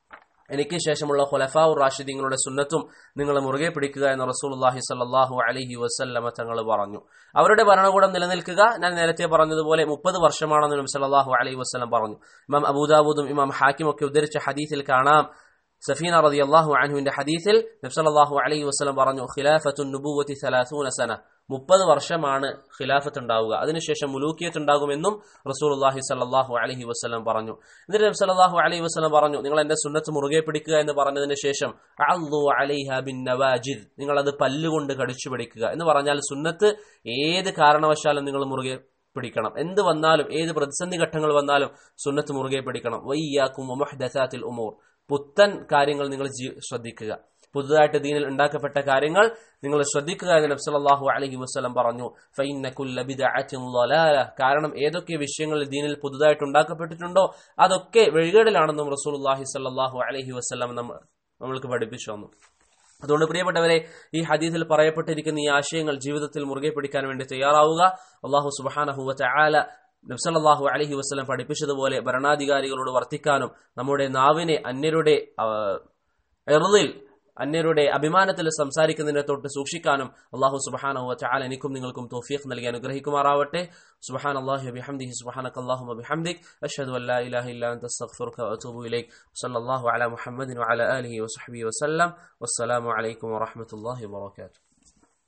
എനിക്ക് ശേഷമുള്ള ഖുലഫാഉർ റാഷിദീങ്ങളുടെ സുന്നത്തും നിങ്ങൾ മുറുകെ പിടിക്കുക എന്ന് റസൂലുള്ളാഹി സ്വല്ലല്ലാഹു അലൈഹി വസല്ലമ തങ്ങൾ പറഞ്ഞു അവരുടെ ഭരണകൂടം നിലനിൽക്കുക ഞാൻ നേരത്തെ പറഞ്ഞതുപോലെ മുപ്പത് വർഷമാണെന്ന് നബി സല്ലല്ലാഹു അലൈഹി വസല്ലം പറഞ്ഞു ഇമാം അബൂദാവൂദും ഇമാം ഹാക്കിം ഒക്കെ ഉദ്ധരിച്ച ഹദീസിൽ കാണാം സഫീന റളിയല്ലാഹു അൻഹുവിന്റെ ഹദീസിൽ നബി സല്ലല്ലാഹു അലൈഹി വസല്ലം പറഞ്ഞു ഖിലാഫത്തുൻ നുബുവത്തി 30 സന മുപ്പത് വർഷമാണ് ഖിലാഫത്ത് ഉണ്ടാവുക അതിനുശേഷം മുലൂക്കിയത്ത് ഉണ്ടാകുമെന്നും റസൂലുള്ളാഹി സല്ലല്ലാഹു അലൈഹി വസല്ലം പറഞ്ഞു എന്നിട്ട് നബി സല്ലല്ലാഹു അലൈഹി വസല്ലം പറഞ്ഞു നിങ്ങൾ എന്റെ സുന്നത്ത് മുറുകെ പിടിക്കുക എന്ന് പറഞ്ഞതിന് ശേഷം അള്ളു അലൈഹ ബിൻ നവാജിദ് നിങ്ങൾ അത് പല്ലുകൊണ്ട് കടിച്ചു പിടിക്കുക എന്ന് പറഞ്ഞാൽ സുന്നത്ത് ഏത് കാരണവശാലും നിങ്ങൾ മുറുകെ പിടിക്കണം എന്ത് വന്നാലും ഏത് പ്രതിസന്ധി ഘട്ടങ്ങൾ വന്നാലും സുന്നത്ത് മുറുകെ പിടിക്കണം വയ്യാക്കും മുഹദസാത്തിൽ ഉമൂർ പുത്തൻ കാര്യങ്ങൾ നിങ്ങൾ ജീ- ശ്രദ്ധിക്കുക പുതുതായിട്ട് ദീനിൽ ഉണ്ടാക്കപ്പെട്ട കാര്യങ്ങൾ നിങ്ങൾ ശ്രദ്ധിക്കുക എന്ന് നബി സല്ലല്ലാഹു അലൈഹി വസല്ലം പറഞ്ഞു ഫഇന്ന കുല്ല ബിദ്അത്തിൻ ളലാല കാരണം ഏതൊക്കെ വിഷയങ്ങൾ ദീനിൽ പുതുതായിട്ട് ഉണ്ടാക്കപ്പെട്ടിട്ടുണ്ടോ അതൊക്കെ വഴികേടിലാണെന്നും റസൂലുള്ളാഹി സല്ലല്ലാഹു അലൈഹി വസല്ലം നമ്മ നമ്മൾക്ക് പഠിപ്പിച്ചു തന്നു അതുകൊണ്ട് പ്രിയപ്പെട്ടവരെ ഈ ഹദീസിൽ പറയപ്പെട്ടിരിക്കുന്ന ഈ ആശയങ്ങൾ ജീവിതത്തിൽ മുറുകെ പിടിക്കാൻ വേണ്ടി തയ്യാറാവുക അള്ളാഹു സുബഹാനഹുവ ആല നബ്സല്ലാഹു അലഹി വസ്ലം പഠിപ്പിച്ചതുപോലെ ഭരണാധികാരികളോട് വർത്തിക്കാനും നമ്മുടെ നാവിനെ അന്യരുടെ എറുതിൽ അന്യരുടെ അഭിമാനത്തിൽ സംസാരിക്കുന്നതിനെ തൊട്ട് സൂക്ഷിക്കാനും അള്ളാഹു സുബഹാനഹു ചാല എനിക്കും നിങ്ങൾക്കും തോഫീഖ് നൽകി അനുഗ്രഹിക്കുമാറാവട്ടെ സുബഹാൻ അള്ളാഹു ബിഹംദിഹി സുബഹാനക അല്ലാഹുമ്മ ബിഹംദിക് അഷ്ഹദു അല്ലാ ഇലാഹ ഇല്ലാ അൻത അസ്തഗ്ഫിറുക വഅതൂബു ഇലൈക് വസല്ലല്ലാഹു അലാ മുഹമ്മദിൻ വഅലാ ആലിഹി വസഹ്ബിഹി വസല്ലം വസ്സലാമു അലൈക്കും വറഹ്മത്തുള്ളാഹി വബറകാതുഹു